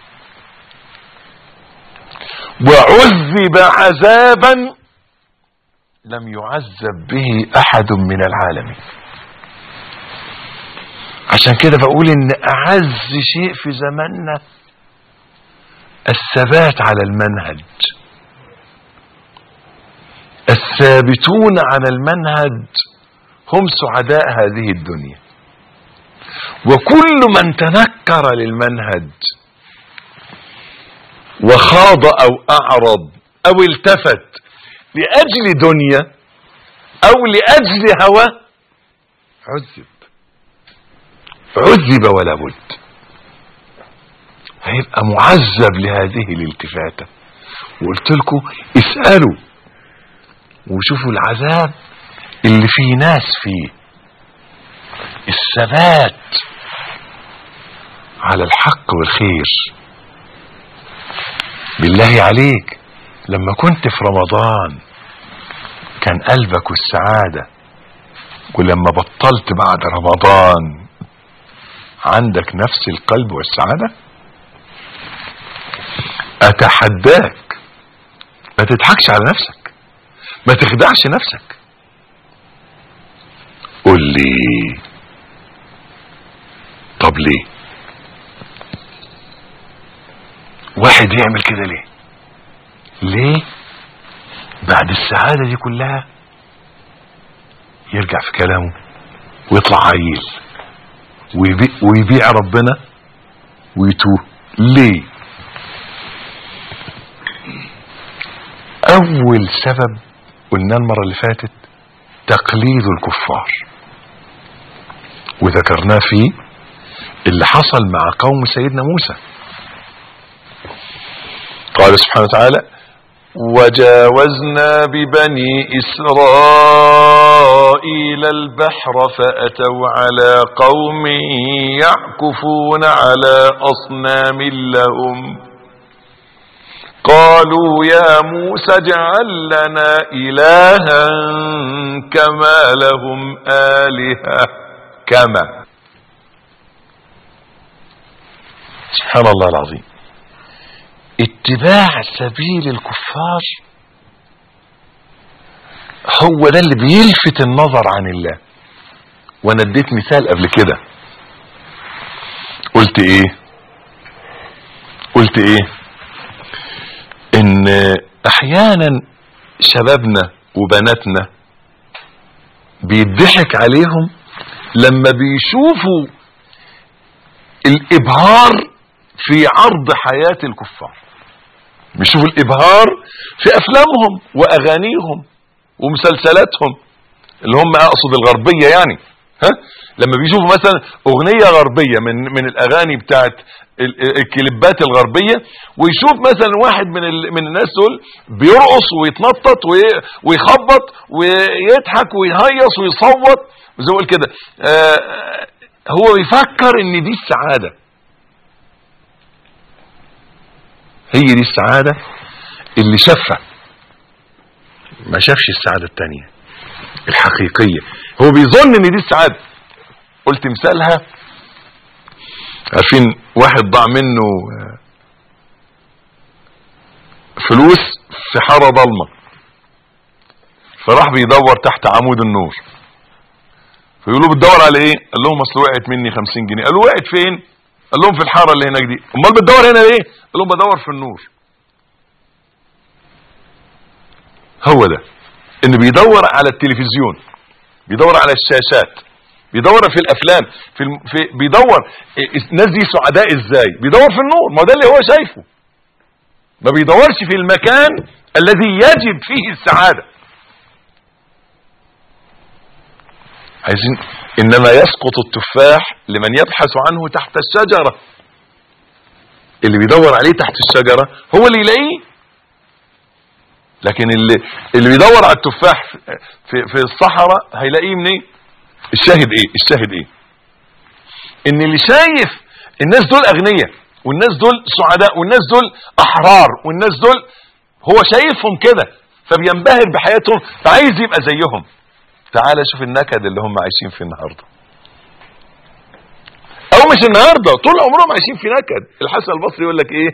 وعذب عذابا لم يعذب به احد من العالمين عشان كده بقول ان اعز شيء في زماننا الثبات على المنهج الثابتون على المنهج هم سعداء هذه الدنيا وكل من تنكر للمنهج وخاض او اعرض او التفت لاجل دنيا او لاجل هوى عذب عذب ولا بد هيبقى معذب لهذه الالتفاتة وقلت لكم اسألوا وشوفوا العذاب اللي فيه ناس فيه الثبات على الحق والخير بالله عليك لما كنت في رمضان كان قلبك والسعادة ولما بطلت بعد رمضان عندك نفس القلب والسعادة اتحداك ما تضحكش على نفسك ما تخدعش نفسك قول لي طب ليه واحد يعمل كده ليه ليه بعد السعادة دي كلها يرجع في كلامه ويطلع عيل ويبيع, ويبيع ربنا ويتوه ليه اول سبب قلنا المرة اللي فاتت تقليد الكفار وذكرناه فيه اللي حصل مع قوم سيدنا موسى قال سبحانه وتعالى وجاوزنا ببني إسرائيل البحر فأتوا على قوم يعكفون على أصنام لهم قالوا يا موسى اجعل لنا إلها كما لهم آلهة كما سبحان الله العظيم اتباع سبيل الكفار هو ده اللي بيلفت النظر عن الله وانا اديت مثال قبل كده قلت ايه قلت ايه ان احيانا شبابنا وبناتنا بيضحك عليهم لما بيشوفوا الابهار في عرض حياة الكفار بيشوفوا الابهار في افلامهم واغانيهم ومسلسلاتهم اللي هم اقصد الغربية يعني ها لما بيشوفوا مثلا اغنية غربية من من الاغاني بتاعت ال- الكليبات الغربية ويشوف مثلا واحد من ال- من الناس دول بيرقص ويتنطط وي- ويخبط ويضحك ويهيص ويصوت زي ما بقول كده آه، هو بيفكر ان دي السعادة هي دي السعادة اللي شافها ما شافش السعادة التانية الحقيقية هو بيظن ان دي السعادة قلت مثالها عارفين واحد ضاع منه آه، فلوس في حارة ضلمة فراح بيدور تحت عمود النور فيقولوا بتدور على ايه قال لهم اصل وقعت مني 50 جنيه قالوا وقعت فين قال لهم في الحاره اللي هناك دي امال بتدور هنا ليه قال لهم بدور في النور هو ده ان بيدور على التلفزيون بيدور على الشاشات بيدور في الافلام في, الم... في بيدور إيه- الناس دي سعداء ازاي بيدور في النور ما ده اللي هو شايفه ما بيدورش في المكان الذي يجب فيه السعاده عايزين انما يسقط التفاح لمن يبحث عنه تحت الشجرة اللي بيدور عليه تحت الشجرة هو اللي يلاقيه لكن اللي اللي بيدور على التفاح في- في في الصحراء هيلاقيه منين الشاهد ايه الشاهد ايه ان اللي شايف الناس دول اغنياء والناس دول سعداء والناس دول احرار والناس دول هو شايفهم كده فبينبهر بحياتهم فعايز يبقى زيهم تعال شوف النكد اللي هم عايشين فيه النهارده او مش النهارده طول عمرهم عايشين في نكد الحسن البصري يقول لك ايه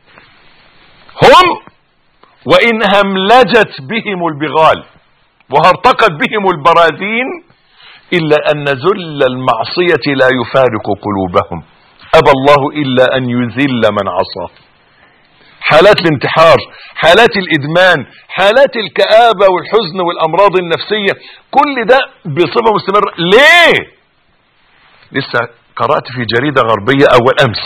هم وان هملجت بهم البغال وهرتقت بهم البراذين الا ان ذل المعصيه لا يفارق قلوبهم ابى الله الا ان يذل من عصاه حالات الانتحار حالات الادمان حالات الكآبة والحزن والامراض النفسية كل ده بصفة مستمرة ليه لسه قرأت في جريدة غربية اول امس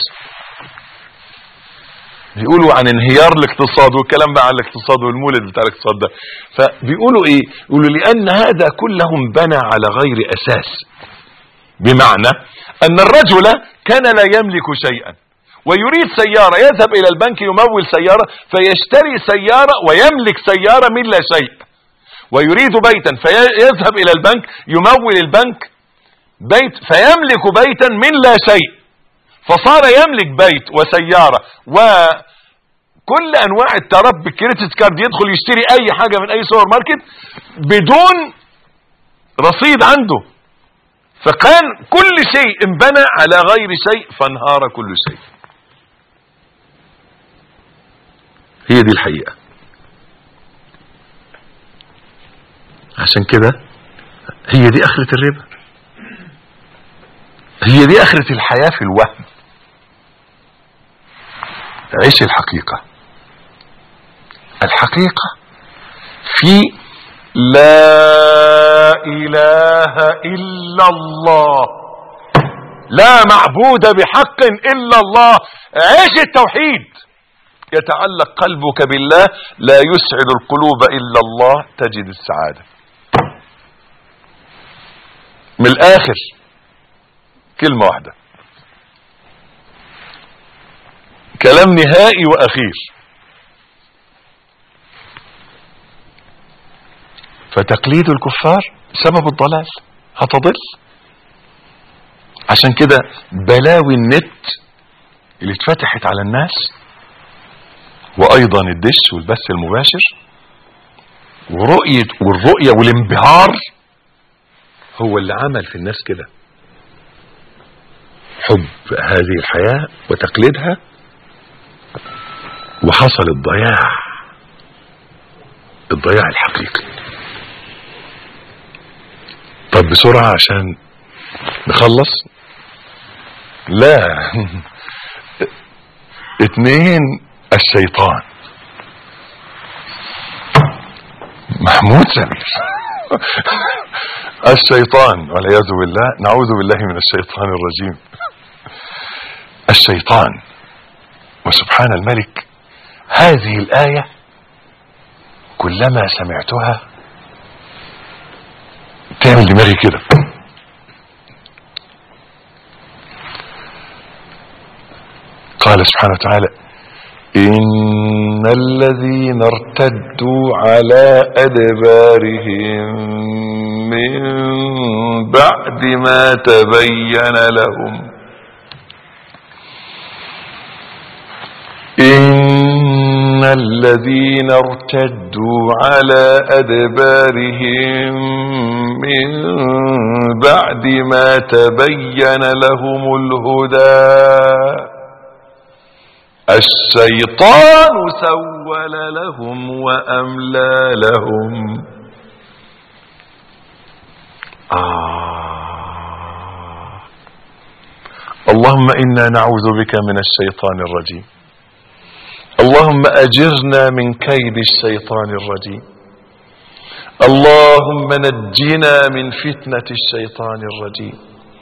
بيقولوا عن انهيار الاقتصاد والكلام بقى عن الاقتصاد والمولد بتاع الاقتصاد ده فبيقولوا ايه يقولوا لان هذا كله بنى على غير اساس بمعنى ان الرجل كان لا يملك شيئا ويريد سيارة يذهب الى البنك يمول سيارة فيشتري سيارة ويملك سيارة من لا شيء ويريد بيتا فيذهب الى البنك يمول البنك بيت فيملك بيتا من لا شيء فصار يملك بيت وسيارة وكل انواع التراب بالكريدت كارد يدخل يشتري اي حاجة من اي سوبر ماركت بدون رصيد عنده فكان كل شيء انبنى على غير شيء فانهار كل شيء هي دي الحقيقة عشان كده هي دي اخرة الربا هي دي اخرة الحياة في الوهم عيش الحقيقة الحقيقة في لا اله الا الله لا معبود بحق الا الله عيش التوحيد يتعلق قلبك بالله لا يسعد القلوب الا الله تجد السعادة من الاخر كلمة واحدة كلام نهائي واخير فتقليد الكفار سبب الضلال هتضل عشان كده بلاوي النت اللي اتفتحت على الناس وايضا الدش والبث المباشر ورؤية والرؤية والانبهار هو اللي عمل في الناس كده حب هذه الحياة وتقليدها وحصل الضياع الضياع الحقيقي طب بسرعة عشان نخلص لا اتنين الشيطان محمود سمير الشيطان والعياذ بالله نعوذ بالله من الشيطان الرجيم الشيطان وسبحان الملك هذه الآية كلما سمعتها تعمل دماغي كده قال سبحانه وتعالى إن الذين ارتدوا على أدبارهم من بعد ما تبين لهم إن الذين ارتدوا على أدبارهم من بعد ما تبين لهم الهدى الشيطان سول لهم وأملى لهم آه اللهم إنا نعوذ بك من الشيطان الرجيم اللهم أجرنا من كيد الشيطان الرجيم اللهم نجنا من فتنة الشيطان الرجيم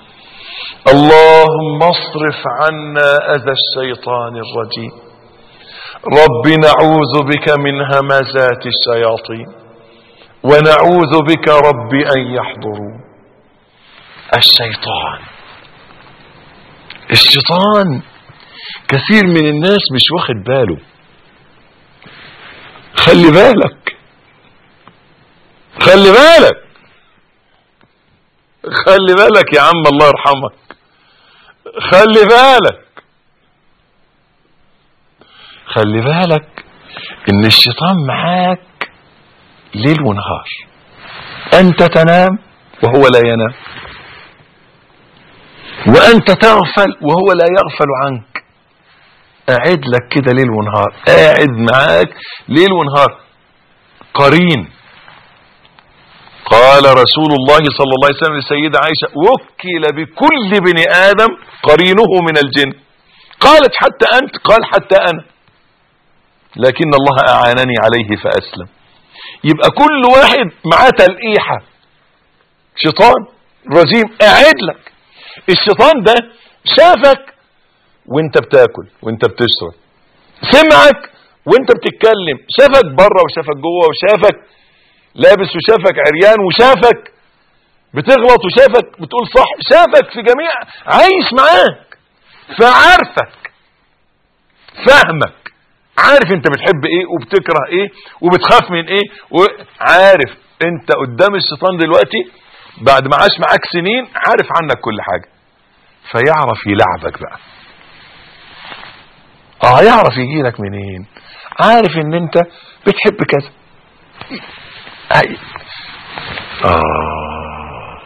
اللهم اصرف عنا أذى الشيطان الرجيم رب نعوذ بك من همزات الشياطين ونعوذ بك رب أن يحضروا الشيطان الشيطان كثير من الناس مش واخد باله خلي بالك خلي بالك خلي بالك يا عم الله يرحمك خلي بالك خلي بالك ان الشيطان معاك ليل ونهار انت تنام وهو لا ينام وانت تغفل وهو لا يغفل عنك قاعد لك كده ليل ونهار قاعد معاك ليل ونهار قرين قال رسول الله صلى الله عليه وسلم للسيدة عائشة وكل بكل ابن آدم قرينه من الجن قالت حتى أنت قال حتى أنا لكن الله أعانني عليه فأسلم يبقى كل واحد معاه تلقيحة شيطان رجيم قاعد لك الشيطان ده شافك وانت بتاكل وانت بتشرب سمعك وانت بتتكلم شافك بره وشافك جوه وشافك لابس وشافك عريان وشافك بتغلط وشافك بتقول صح شافك في جميع عايش معاك فعارفك فاهمك عارف انت بتحب ايه وبتكره ايه وبتخاف من ايه وعارف انت قدام الشيطان دلوقتي بعد ما عاش معاك سنين عارف عنك كل حاجة فيعرف يلعبك بقى اه يعرف يجي لك منين عارف ان انت بتحب كذا أي. آه.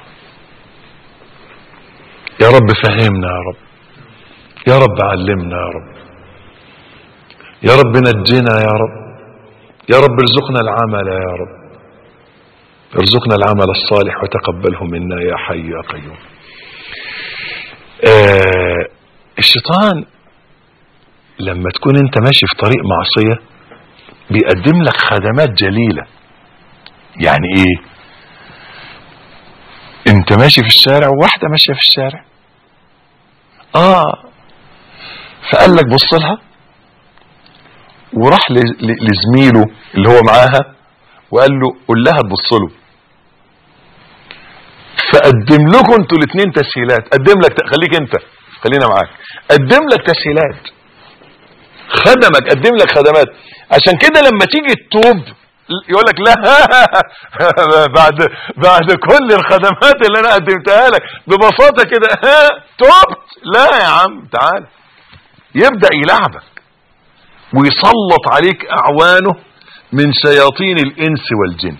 يا رب فهمنا يا رب يا رب علمنا يا رب يا رب نجنا يا رب يا رب ارزقنا العمل يا رب ارزقنا العمل الصالح وتقبله منا يا حي يا قيوم آه الشيطان لما تكون انت ماشي في طريق معصية بيقدم لك خدمات جليلة يعني ايه انت ماشي في الشارع وواحدة ماشية في الشارع اه فقال لك بص لها وراح لزميله اللي هو معاها وقال له قول لها تبص له فقدم لكم انتوا الاثنين تسهيلات قدم لك خليك انت خلينا معاك قدم لك تسهيلات خدمك قدم لك خدمات عشان كده لما تيجي تتوب يقول لك لا بعد بعد كل الخدمات اللي انا قدمتها لك ببساطه كده ها تبت لا يا عم تعال يبدا يلعبك ويسلط عليك اعوانه من شياطين الانس والجن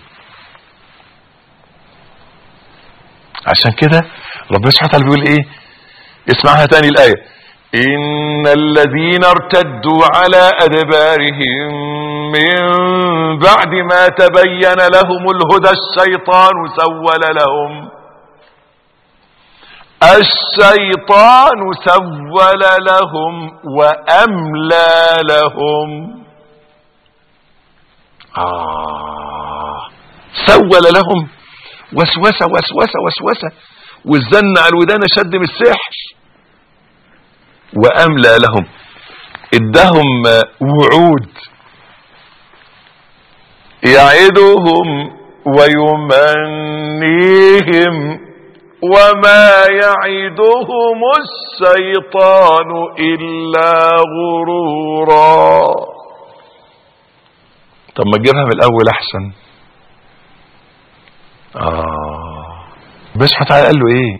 عشان كده ربنا سبحانه وتعالى بيقول ايه اسمعها تاني الآية إن الذين ارتدوا على أدبارهم من بعد ما تبين لهم الهدى الشيطان سول لهم الشيطان سول لهم وأملى لهم آه سول لهم وسوسة وسوسة وسوسة والزن على الودان شد من السحر وأملى لهم ادهم وعود يعدهم ويمنيهم وما يعدهم الشيطان إلا غرورا طب ما تجيبها من الأول أحسن آه بس تعالى قال له إيه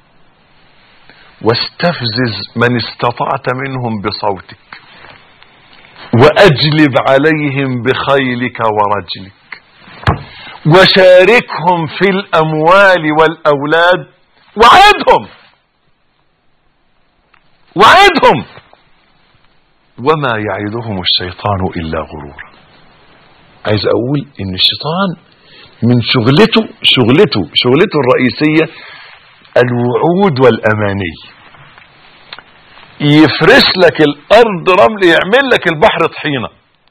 واستفزز من استطعت منهم بصوتك وأجلب عليهم بخيلك ورجلك وشاركهم في الأموال والأولاد وعدهم وعدهم وما يعدهم الشيطان إلا غرورا عايز أقول إن الشيطان من شغلته شغلته شغلته الرئيسية الوعود والأماني يفرش لك الأرض رمل يعمل لك البحر طحينة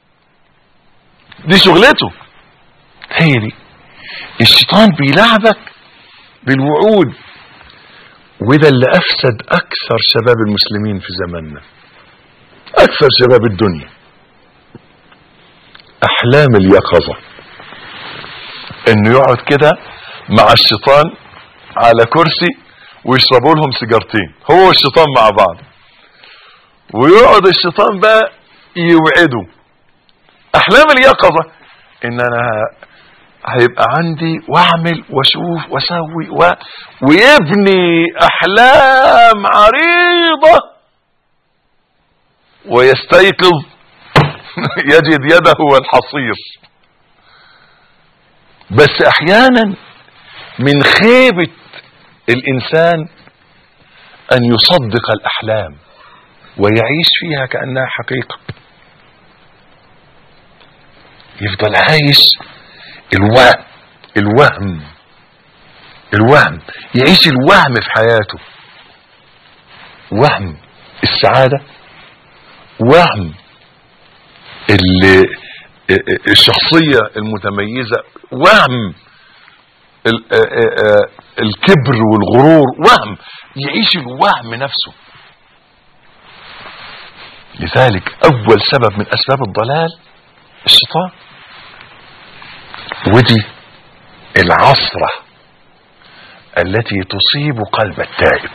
دي شغلته هي دي الشيطان بيلعبك بالوعود وده اللي أفسد أكثر شباب المسلمين في زماننا أكثر شباب الدنيا أحلام اليقظة إنه يقعد كده مع الشيطان على كرسي ويشربوا لهم سيجارتين هو والشيطان مع بعض ويقعد الشيطان بقى يوعده احلام اليقظة ان انا هيبقى عندي واعمل واشوف واسوي و... ويبني احلام عريضة ويستيقظ يجد يده والحصير بس احيانا من خيبة الانسان ان يصدق الاحلام ويعيش فيها كأنها حقيقة يفضل عايش الوهم الوهم الوهم يعيش الوهم في حياته وهم السعادة وهم الشخصية المتميزة وهم الكبر والغرور وهم يعيش الوهم نفسه لذلك اول سبب من اسباب الضلال الشيطان ودي العصرة التي تصيب قلب التائب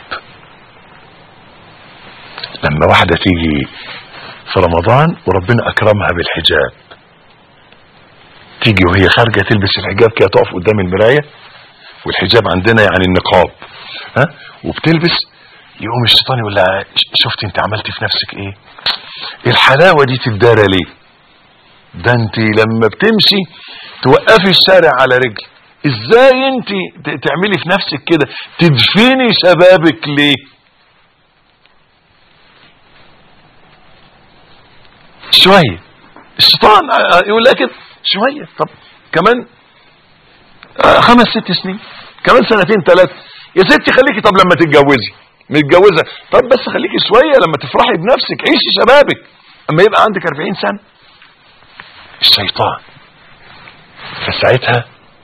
لما واحدة تيجي في رمضان وربنا اكرمها بالحجاب تيجي وهي خارجة تلبس الحجاب كده تقف قدام المراية والحجاب عندنا يعني النقاب ها وبتلبس يقوم الشيطان يقول لها شفت انت عملتي في نفسك ايه الحلاوة دي تدارى ليه ده انت لما بتمشي توقفي الشارع على رجل ازاي انت تعملي في نفسك كده تدفني شبابك ليه شوية الشيطان يقول لها كده شوية طب كمان خمس ست سنين كمان سنتين ثلاثة يا ستي خليكي طب لما تتجوزي متجوزة طب بس خليكي شوية لما تفرحي بنفسك عيشي شبابك اما يبقى عندك 40 سنة الشيطان فساعتها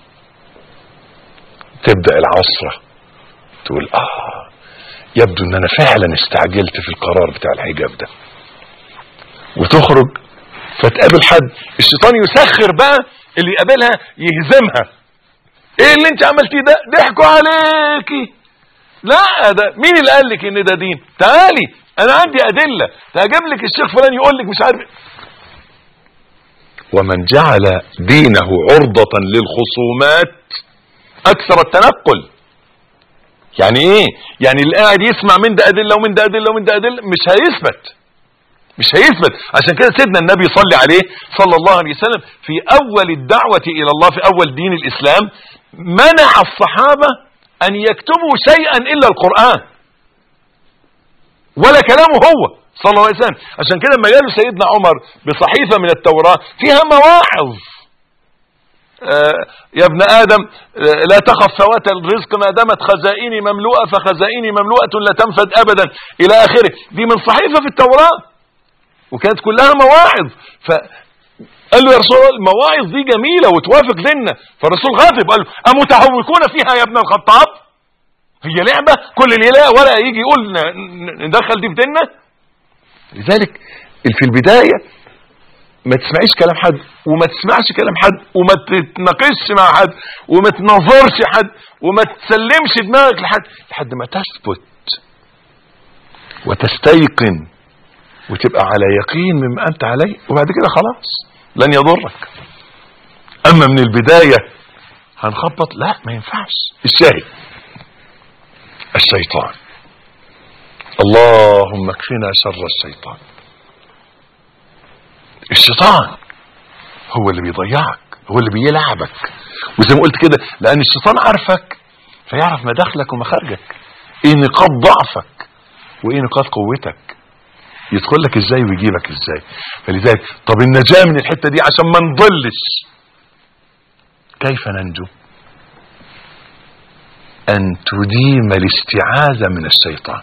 تبدأ العصرة تقول اه يبدو ان انا فعلا استعجلت في القرار بتاع الحجاب ده وتخرج فتقابل حد الشيطان يسخر بقى اللي يقابلها يهزمها ايه اللي انت عملتيه ده ضحكوا عليكي لا ده مين اللي قال لك ان ده دين تعالي انا عندي ادله هجيب لك الشيخ فلان يقول لك مش عارف ومن جعل دينه عرضة للخصومات اكثر التنقل يعني ايه يعني اللي قاعد يسمع من ده ادله ومن ده ادله ومن ده ادله مش هيثبت مش هيثبت عشان كده سيدنا النبي صلى عليه صلى الله عليه وسلم في اول الدعوة الى الله في اول دين الاسلام منع الصحابة ان يكتبوا شيئا الا القرآن ولا كلامه هو صلى الله عليه وسلم عشان كده لما جاله سيدنا عمر بصحيفة من التوراة فيها مواعظ آه يا ابن آدم آه لا تخف فوات الرزق ما دامت خزائني مملوءة فخزائني مملوءة لا تنفد أبدا إلى آخره دي من صحيفة في التوراة وكانت كلها مواعظ ف قال له يا رسول الله المواعظ دي جميلة وتوافق ديننا فالرسول غاضب قال له أمتهوكون فيها يا ابن الخطاب هي لعبة كل اللي يلاقي ورقة يجي يقول ندخل دي في ديننا لذلك في البداية ما تسمعيش كلام حد وما تسمعش كلام حد وما تتناقشش مع حد وما تنظرش حد وما تسلمش دماغك لحد لحد ما تثبت وتستيقن وتبقى على يقين مما انت عليه وبعد كده خلاص لن يضرك اما من البداية هنخبط لا ما ينفعش الشاهد الشيطان اللهم اكفنا شر الشيطان الشيطان هو اللي بيضيعك هو اللي بيلعبك وزي ما قلت كده لان الشيطان عارفك فيعرف مداخلك ومخارجك ايه نقاط ضعفك وايه نقاط قوتك يدخل لك ازاي ويجيبك ازاي فلذلك طب النجاة من الحتة دي عشان ما نضلش كيف ننجو ان تديم الاستعاذة من الشيطان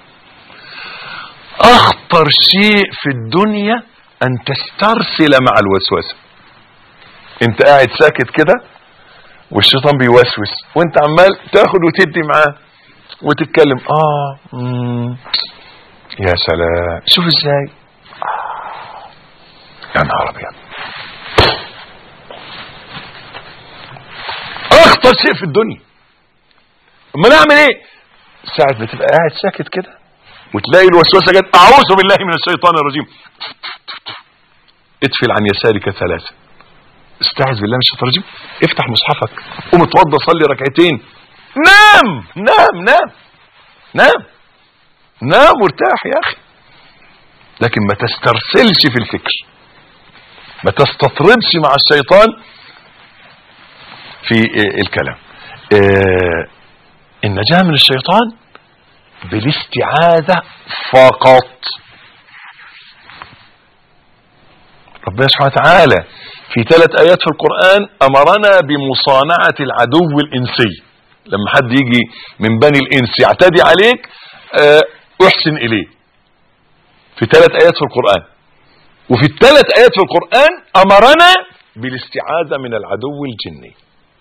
اخطر شيء في الدنيا ان تسترسل مع الوسوسة انت قاعد ساكت كده والشيطان بيوسوس وانت عمال تاخد وتدي معاه وتتكلم اه مم. يا سلام شوف ازاي آه. يا نهار ابيض اخطر شيء في الدنيا اما نعمل ايه ساعة ما تبقى قاعد ساكت كده وتلاقي الوسوسة جت اعوذ بالله من الشيطان الرجيم اتفل عن يسارك ثلاثة استعذ بالله من الشيطان الرجيم افتح مصحفك قوم اتوضى صلي ركعتين نام نام نام نام نام وارتاح يا اخي لكن ما تسترسلش في الفكر ما تستطردش مع الشيطان في الكلام النجاة من الشيطان بالاستعاذة فقط ربنا سبحانه وتعالى في ثلاث ايات في القرآن امرنا بمصانعة العدو الانسي لما حد يجي من بني الانس يعتدي عليك احسن اليه في ثلاث ايات في القرآن وفي الثلاث ايات في القرآن امرنا بالاستعاذة من العدو الجني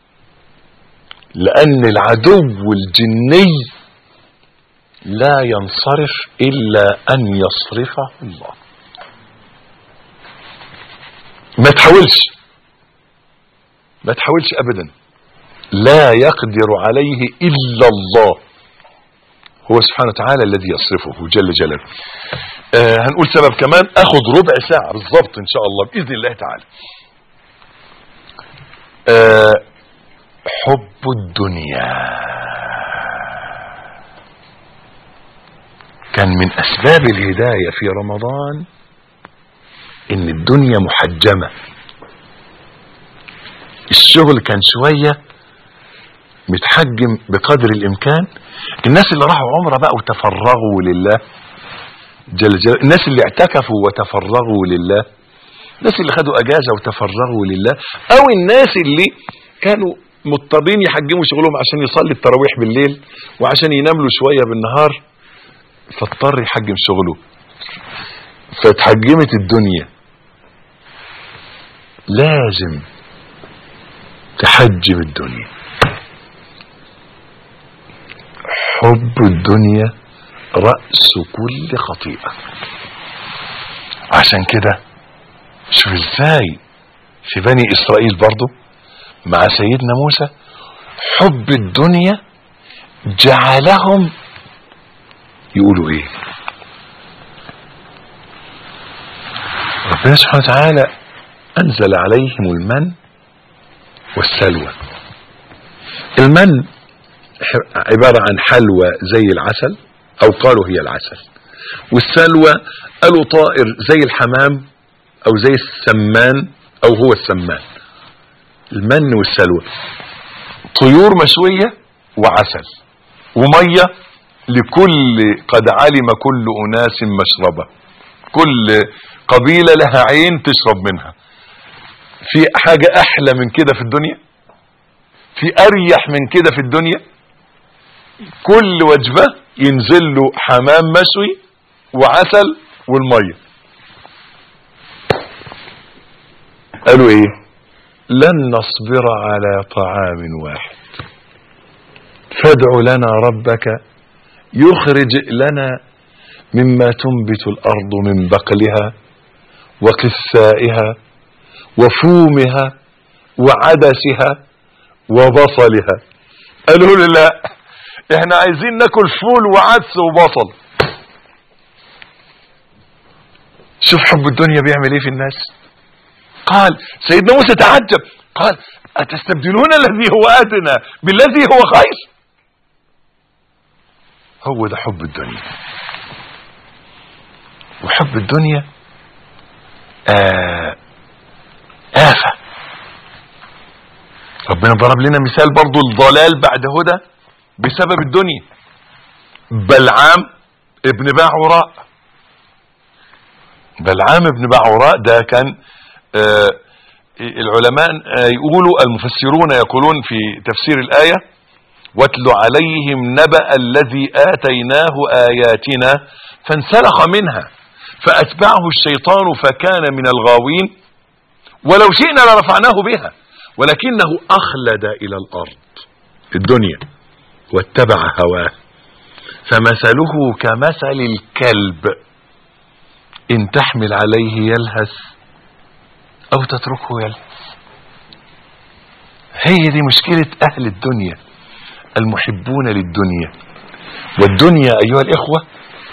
لان العدو الجني لا ينصرف الا ان يصرفه الله ما تحاولش ما تحاولش ابدا لا يقدر عليه الا الله هو سبحانه وتعالى الذي يصرفه جل جلاله آه هنقول سبب كمان اخد ربع ساعة بالضبط ان شاء الله باذن الله تعالى آه حب الدنيا كان من اسباب الهداية في رمضان ان الدنيا محجمة الشغل كان شوية متحجم بقدر الامكان الناس اللي راحوا عمره بقى وتفرغوا لله جل جل الناس اللي اعتكفوا وتفرغوا لله الناس اللي خدوا اجازة وتفرغوا لله او الناس اللي كانوا مضطرين يحجموا شغلهم عشان يصلي التراويح بالليل وعشان ينام له شوية بالنهار فاضطر يحجم شغله فاتحجمت الدنيا لازم تحجم الدنيا حب الدنيا رأس كل خطيئة عشان كده شوف ازاي في بني اسرائيل برضو مع سيدنا موسى حب الدنيا جعلهم يقولوا ايه ربنا سبحانه وتعالى انزل عليهم المن والسلوى المن عبارة عن حلوى زي العسل او قالوا هي العسل والسلوى قالوا طائر زي الحمام او زي السمان او هو السمان المن والسلوى طيور مشوية وعسل ومية لكل قد علم كل أناس مشربه كل قبيلة لها عين تشرب منها في حاجة أحلى من كده في الدنيا في أريح من كده في الدنيا كل وجبة ينزل له حمام مشوي وعسل والمية قالوا ايه لن نصبر على طعام واحد فادع لنا ربك يخرج لنا مما تنبت الارض من بقلها وقثائها وفومها وعدسها وبصلها قالوا له لا احنا عايزين ناكل فول وعدس وبصل شوف حب الدنيا بيعمل ايه في الناس قال سيدنا موسى تعجب قال اتستبدلون الذي هو ادنى بالذي هو خير هو ده حب الدنيا وحب الدنيا آه آفة ربنا ضرب لنا مثال برضو الضلال بعد هدى بسبب الدنيا بلعام ابن باعوراء بلعام ابن باعوراء ده كان آه العلماء آه يقولوا المفسرون يقولون في تفسير الآية واتل عليهم نبأ الذي آتيناه آياتنا فانسلخ منها فأتبعه الشيطان فكان من الغاوين ولو شئنا لرفعناه بها ولكنه أخلد إلى الأرض الدنيا واتبع هواه فمثله كمثل الكلب إن تحمل عليه يلهث أو تتركه يلهث هي دي مشكلة أهل الدنيا المحبون للدنيا والدنيا أيها الإخوة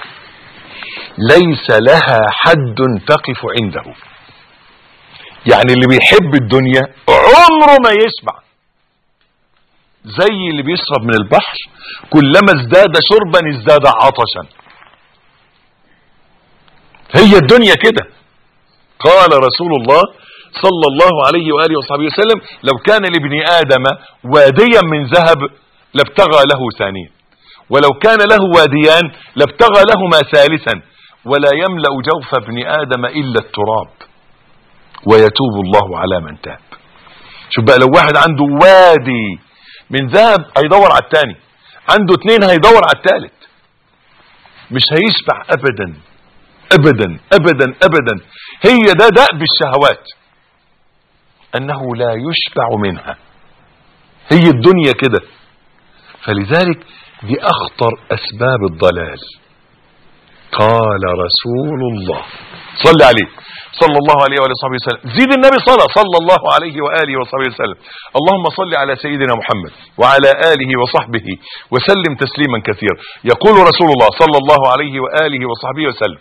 ليس لها حد تقف عنده يعني اللي بيحب الدنيا عمره ما يشبع زي اللي بيشرب من البحر كلما ازداد شربا ازداد عطشا هي الدنيا كده قال رسول الله صلى الله عليه وآله وصحبه وسلم لو كان لابن آدم واديا من ذهب لابتغى له ثانيا ولو كان له واديان لابتغى لهما ثالثا ولا يملأ جوف ابن آدم إلا التراب ويتوب الله على من تاب شوف بقى لو واحد عنده وادي من ذهب هيدور على الثاني عنده اتنين هيدور على الثالث مش هيشبع ابدا ابدا ابدا ابدا هي ده دأب الشهوات انه لا يشبع منها هي الدنيا كده فلذلك دي اخطر اسباب الضلال قال رسول الله صلى عليه صلى الله عليه وآله وصحبه وسلم زيد النبي صلى صلى الله عليه وآله وصحبه وسلم اللهم صل على سيدنا محمد وعلى آله وصحبه وسلم تسليما كثيرا يقول رسول الله صلى الله عليه وآله وصحبه وسلم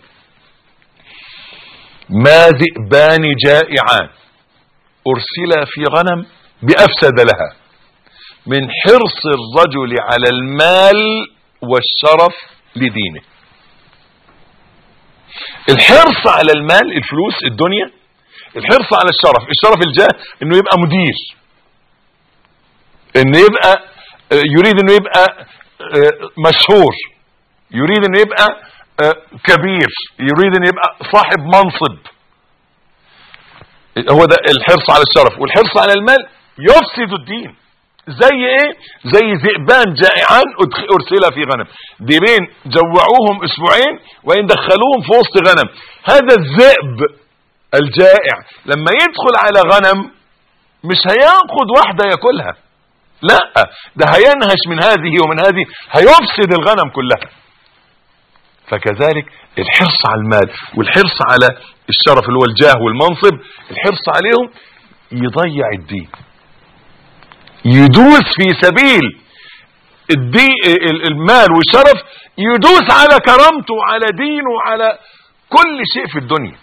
ما ذئبان جائعان أرسلا في غنم بأفسد لها من حرص الرجل على المال والشرف لدينه الحرص على المال الفلوس الدنيا الحرص على الشرف الشرف الجاه انه يبقى مدير انه يبقى يريد انه يبقى مشهور يريد انه يبقى كبير يريد انه يبقى صاحب منصب هو ده الحرص على الشرف والحرص على المال يفسد الدين زي ايه زي ذئبان جائعان ارسل في غنم ديبين جوعوهم اسبوعين وان دخلوهم في وسط غنم هذا الذئب الجائع لما يدخل على غنم مش هياخد واحدة ياكلها لا ده هينهش من هذه ومن هذه هيفسد الغنم كلها فكذلك الحرص على المال والحرص على الشرف اللي هو الجاه والمنصب الحرص عليهم يضيع الدين يدوس في سبيل الدي المال والشرف يدوس على كرامته وعلى دينه وعلى كل شيء في الدنيا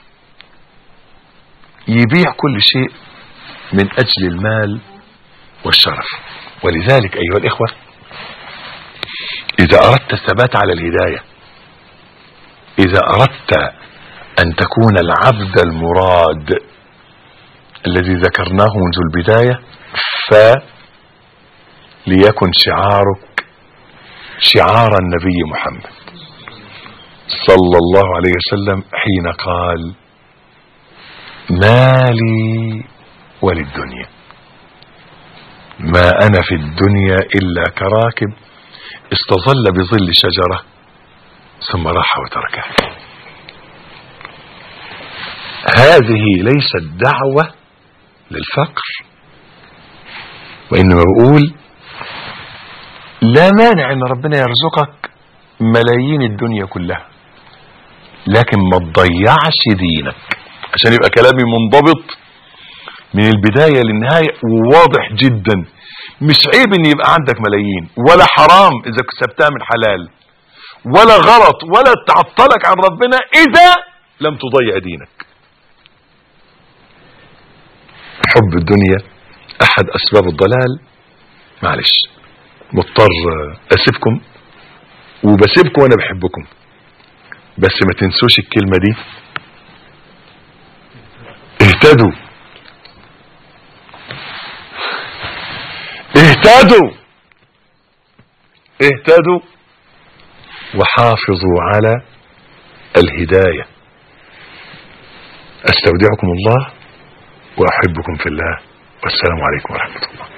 يبيع كل شيء من أجل المال والشرف ولذلك أيها الإخوة إذا أردت الثبات على الهداية إذا أردت أن تكون العبد المراد الذي ذكرناه منذ البداية ف ليكن شعارك شعار النبي محمد صلى الله عليه وسلم حين قال ما لي وللدنيا ما أنا في الدنيا إلا كراكب استظل بظل شجرة ثم راح وتركها هذه ليست دعوة للفقر وإنما بقول لا مانع ان ربنا يرزقك ملايين الدنيا كلها لكن ما تضيعش دينك عشان يبقى كلامي منضبط من البداية للنهاية وواضح جدا مش عيب ان يبقى عندك ملايين ولا حرام اذا كسبتها من حلال ولا غلط ولا تعطلك عن ربنا اذا لم تضيع دينك حب الدنيا احد اسباب الضلال معلش مضطر اسيبكم وبسيبكم وانا بحبكم بس ما تنسوش الكلمة دي اهتدوا اهتدوا اهتدوا وحافظوا على الهداية استودعكم الله واحبكم في الله والسلام عليكم ورحمة الله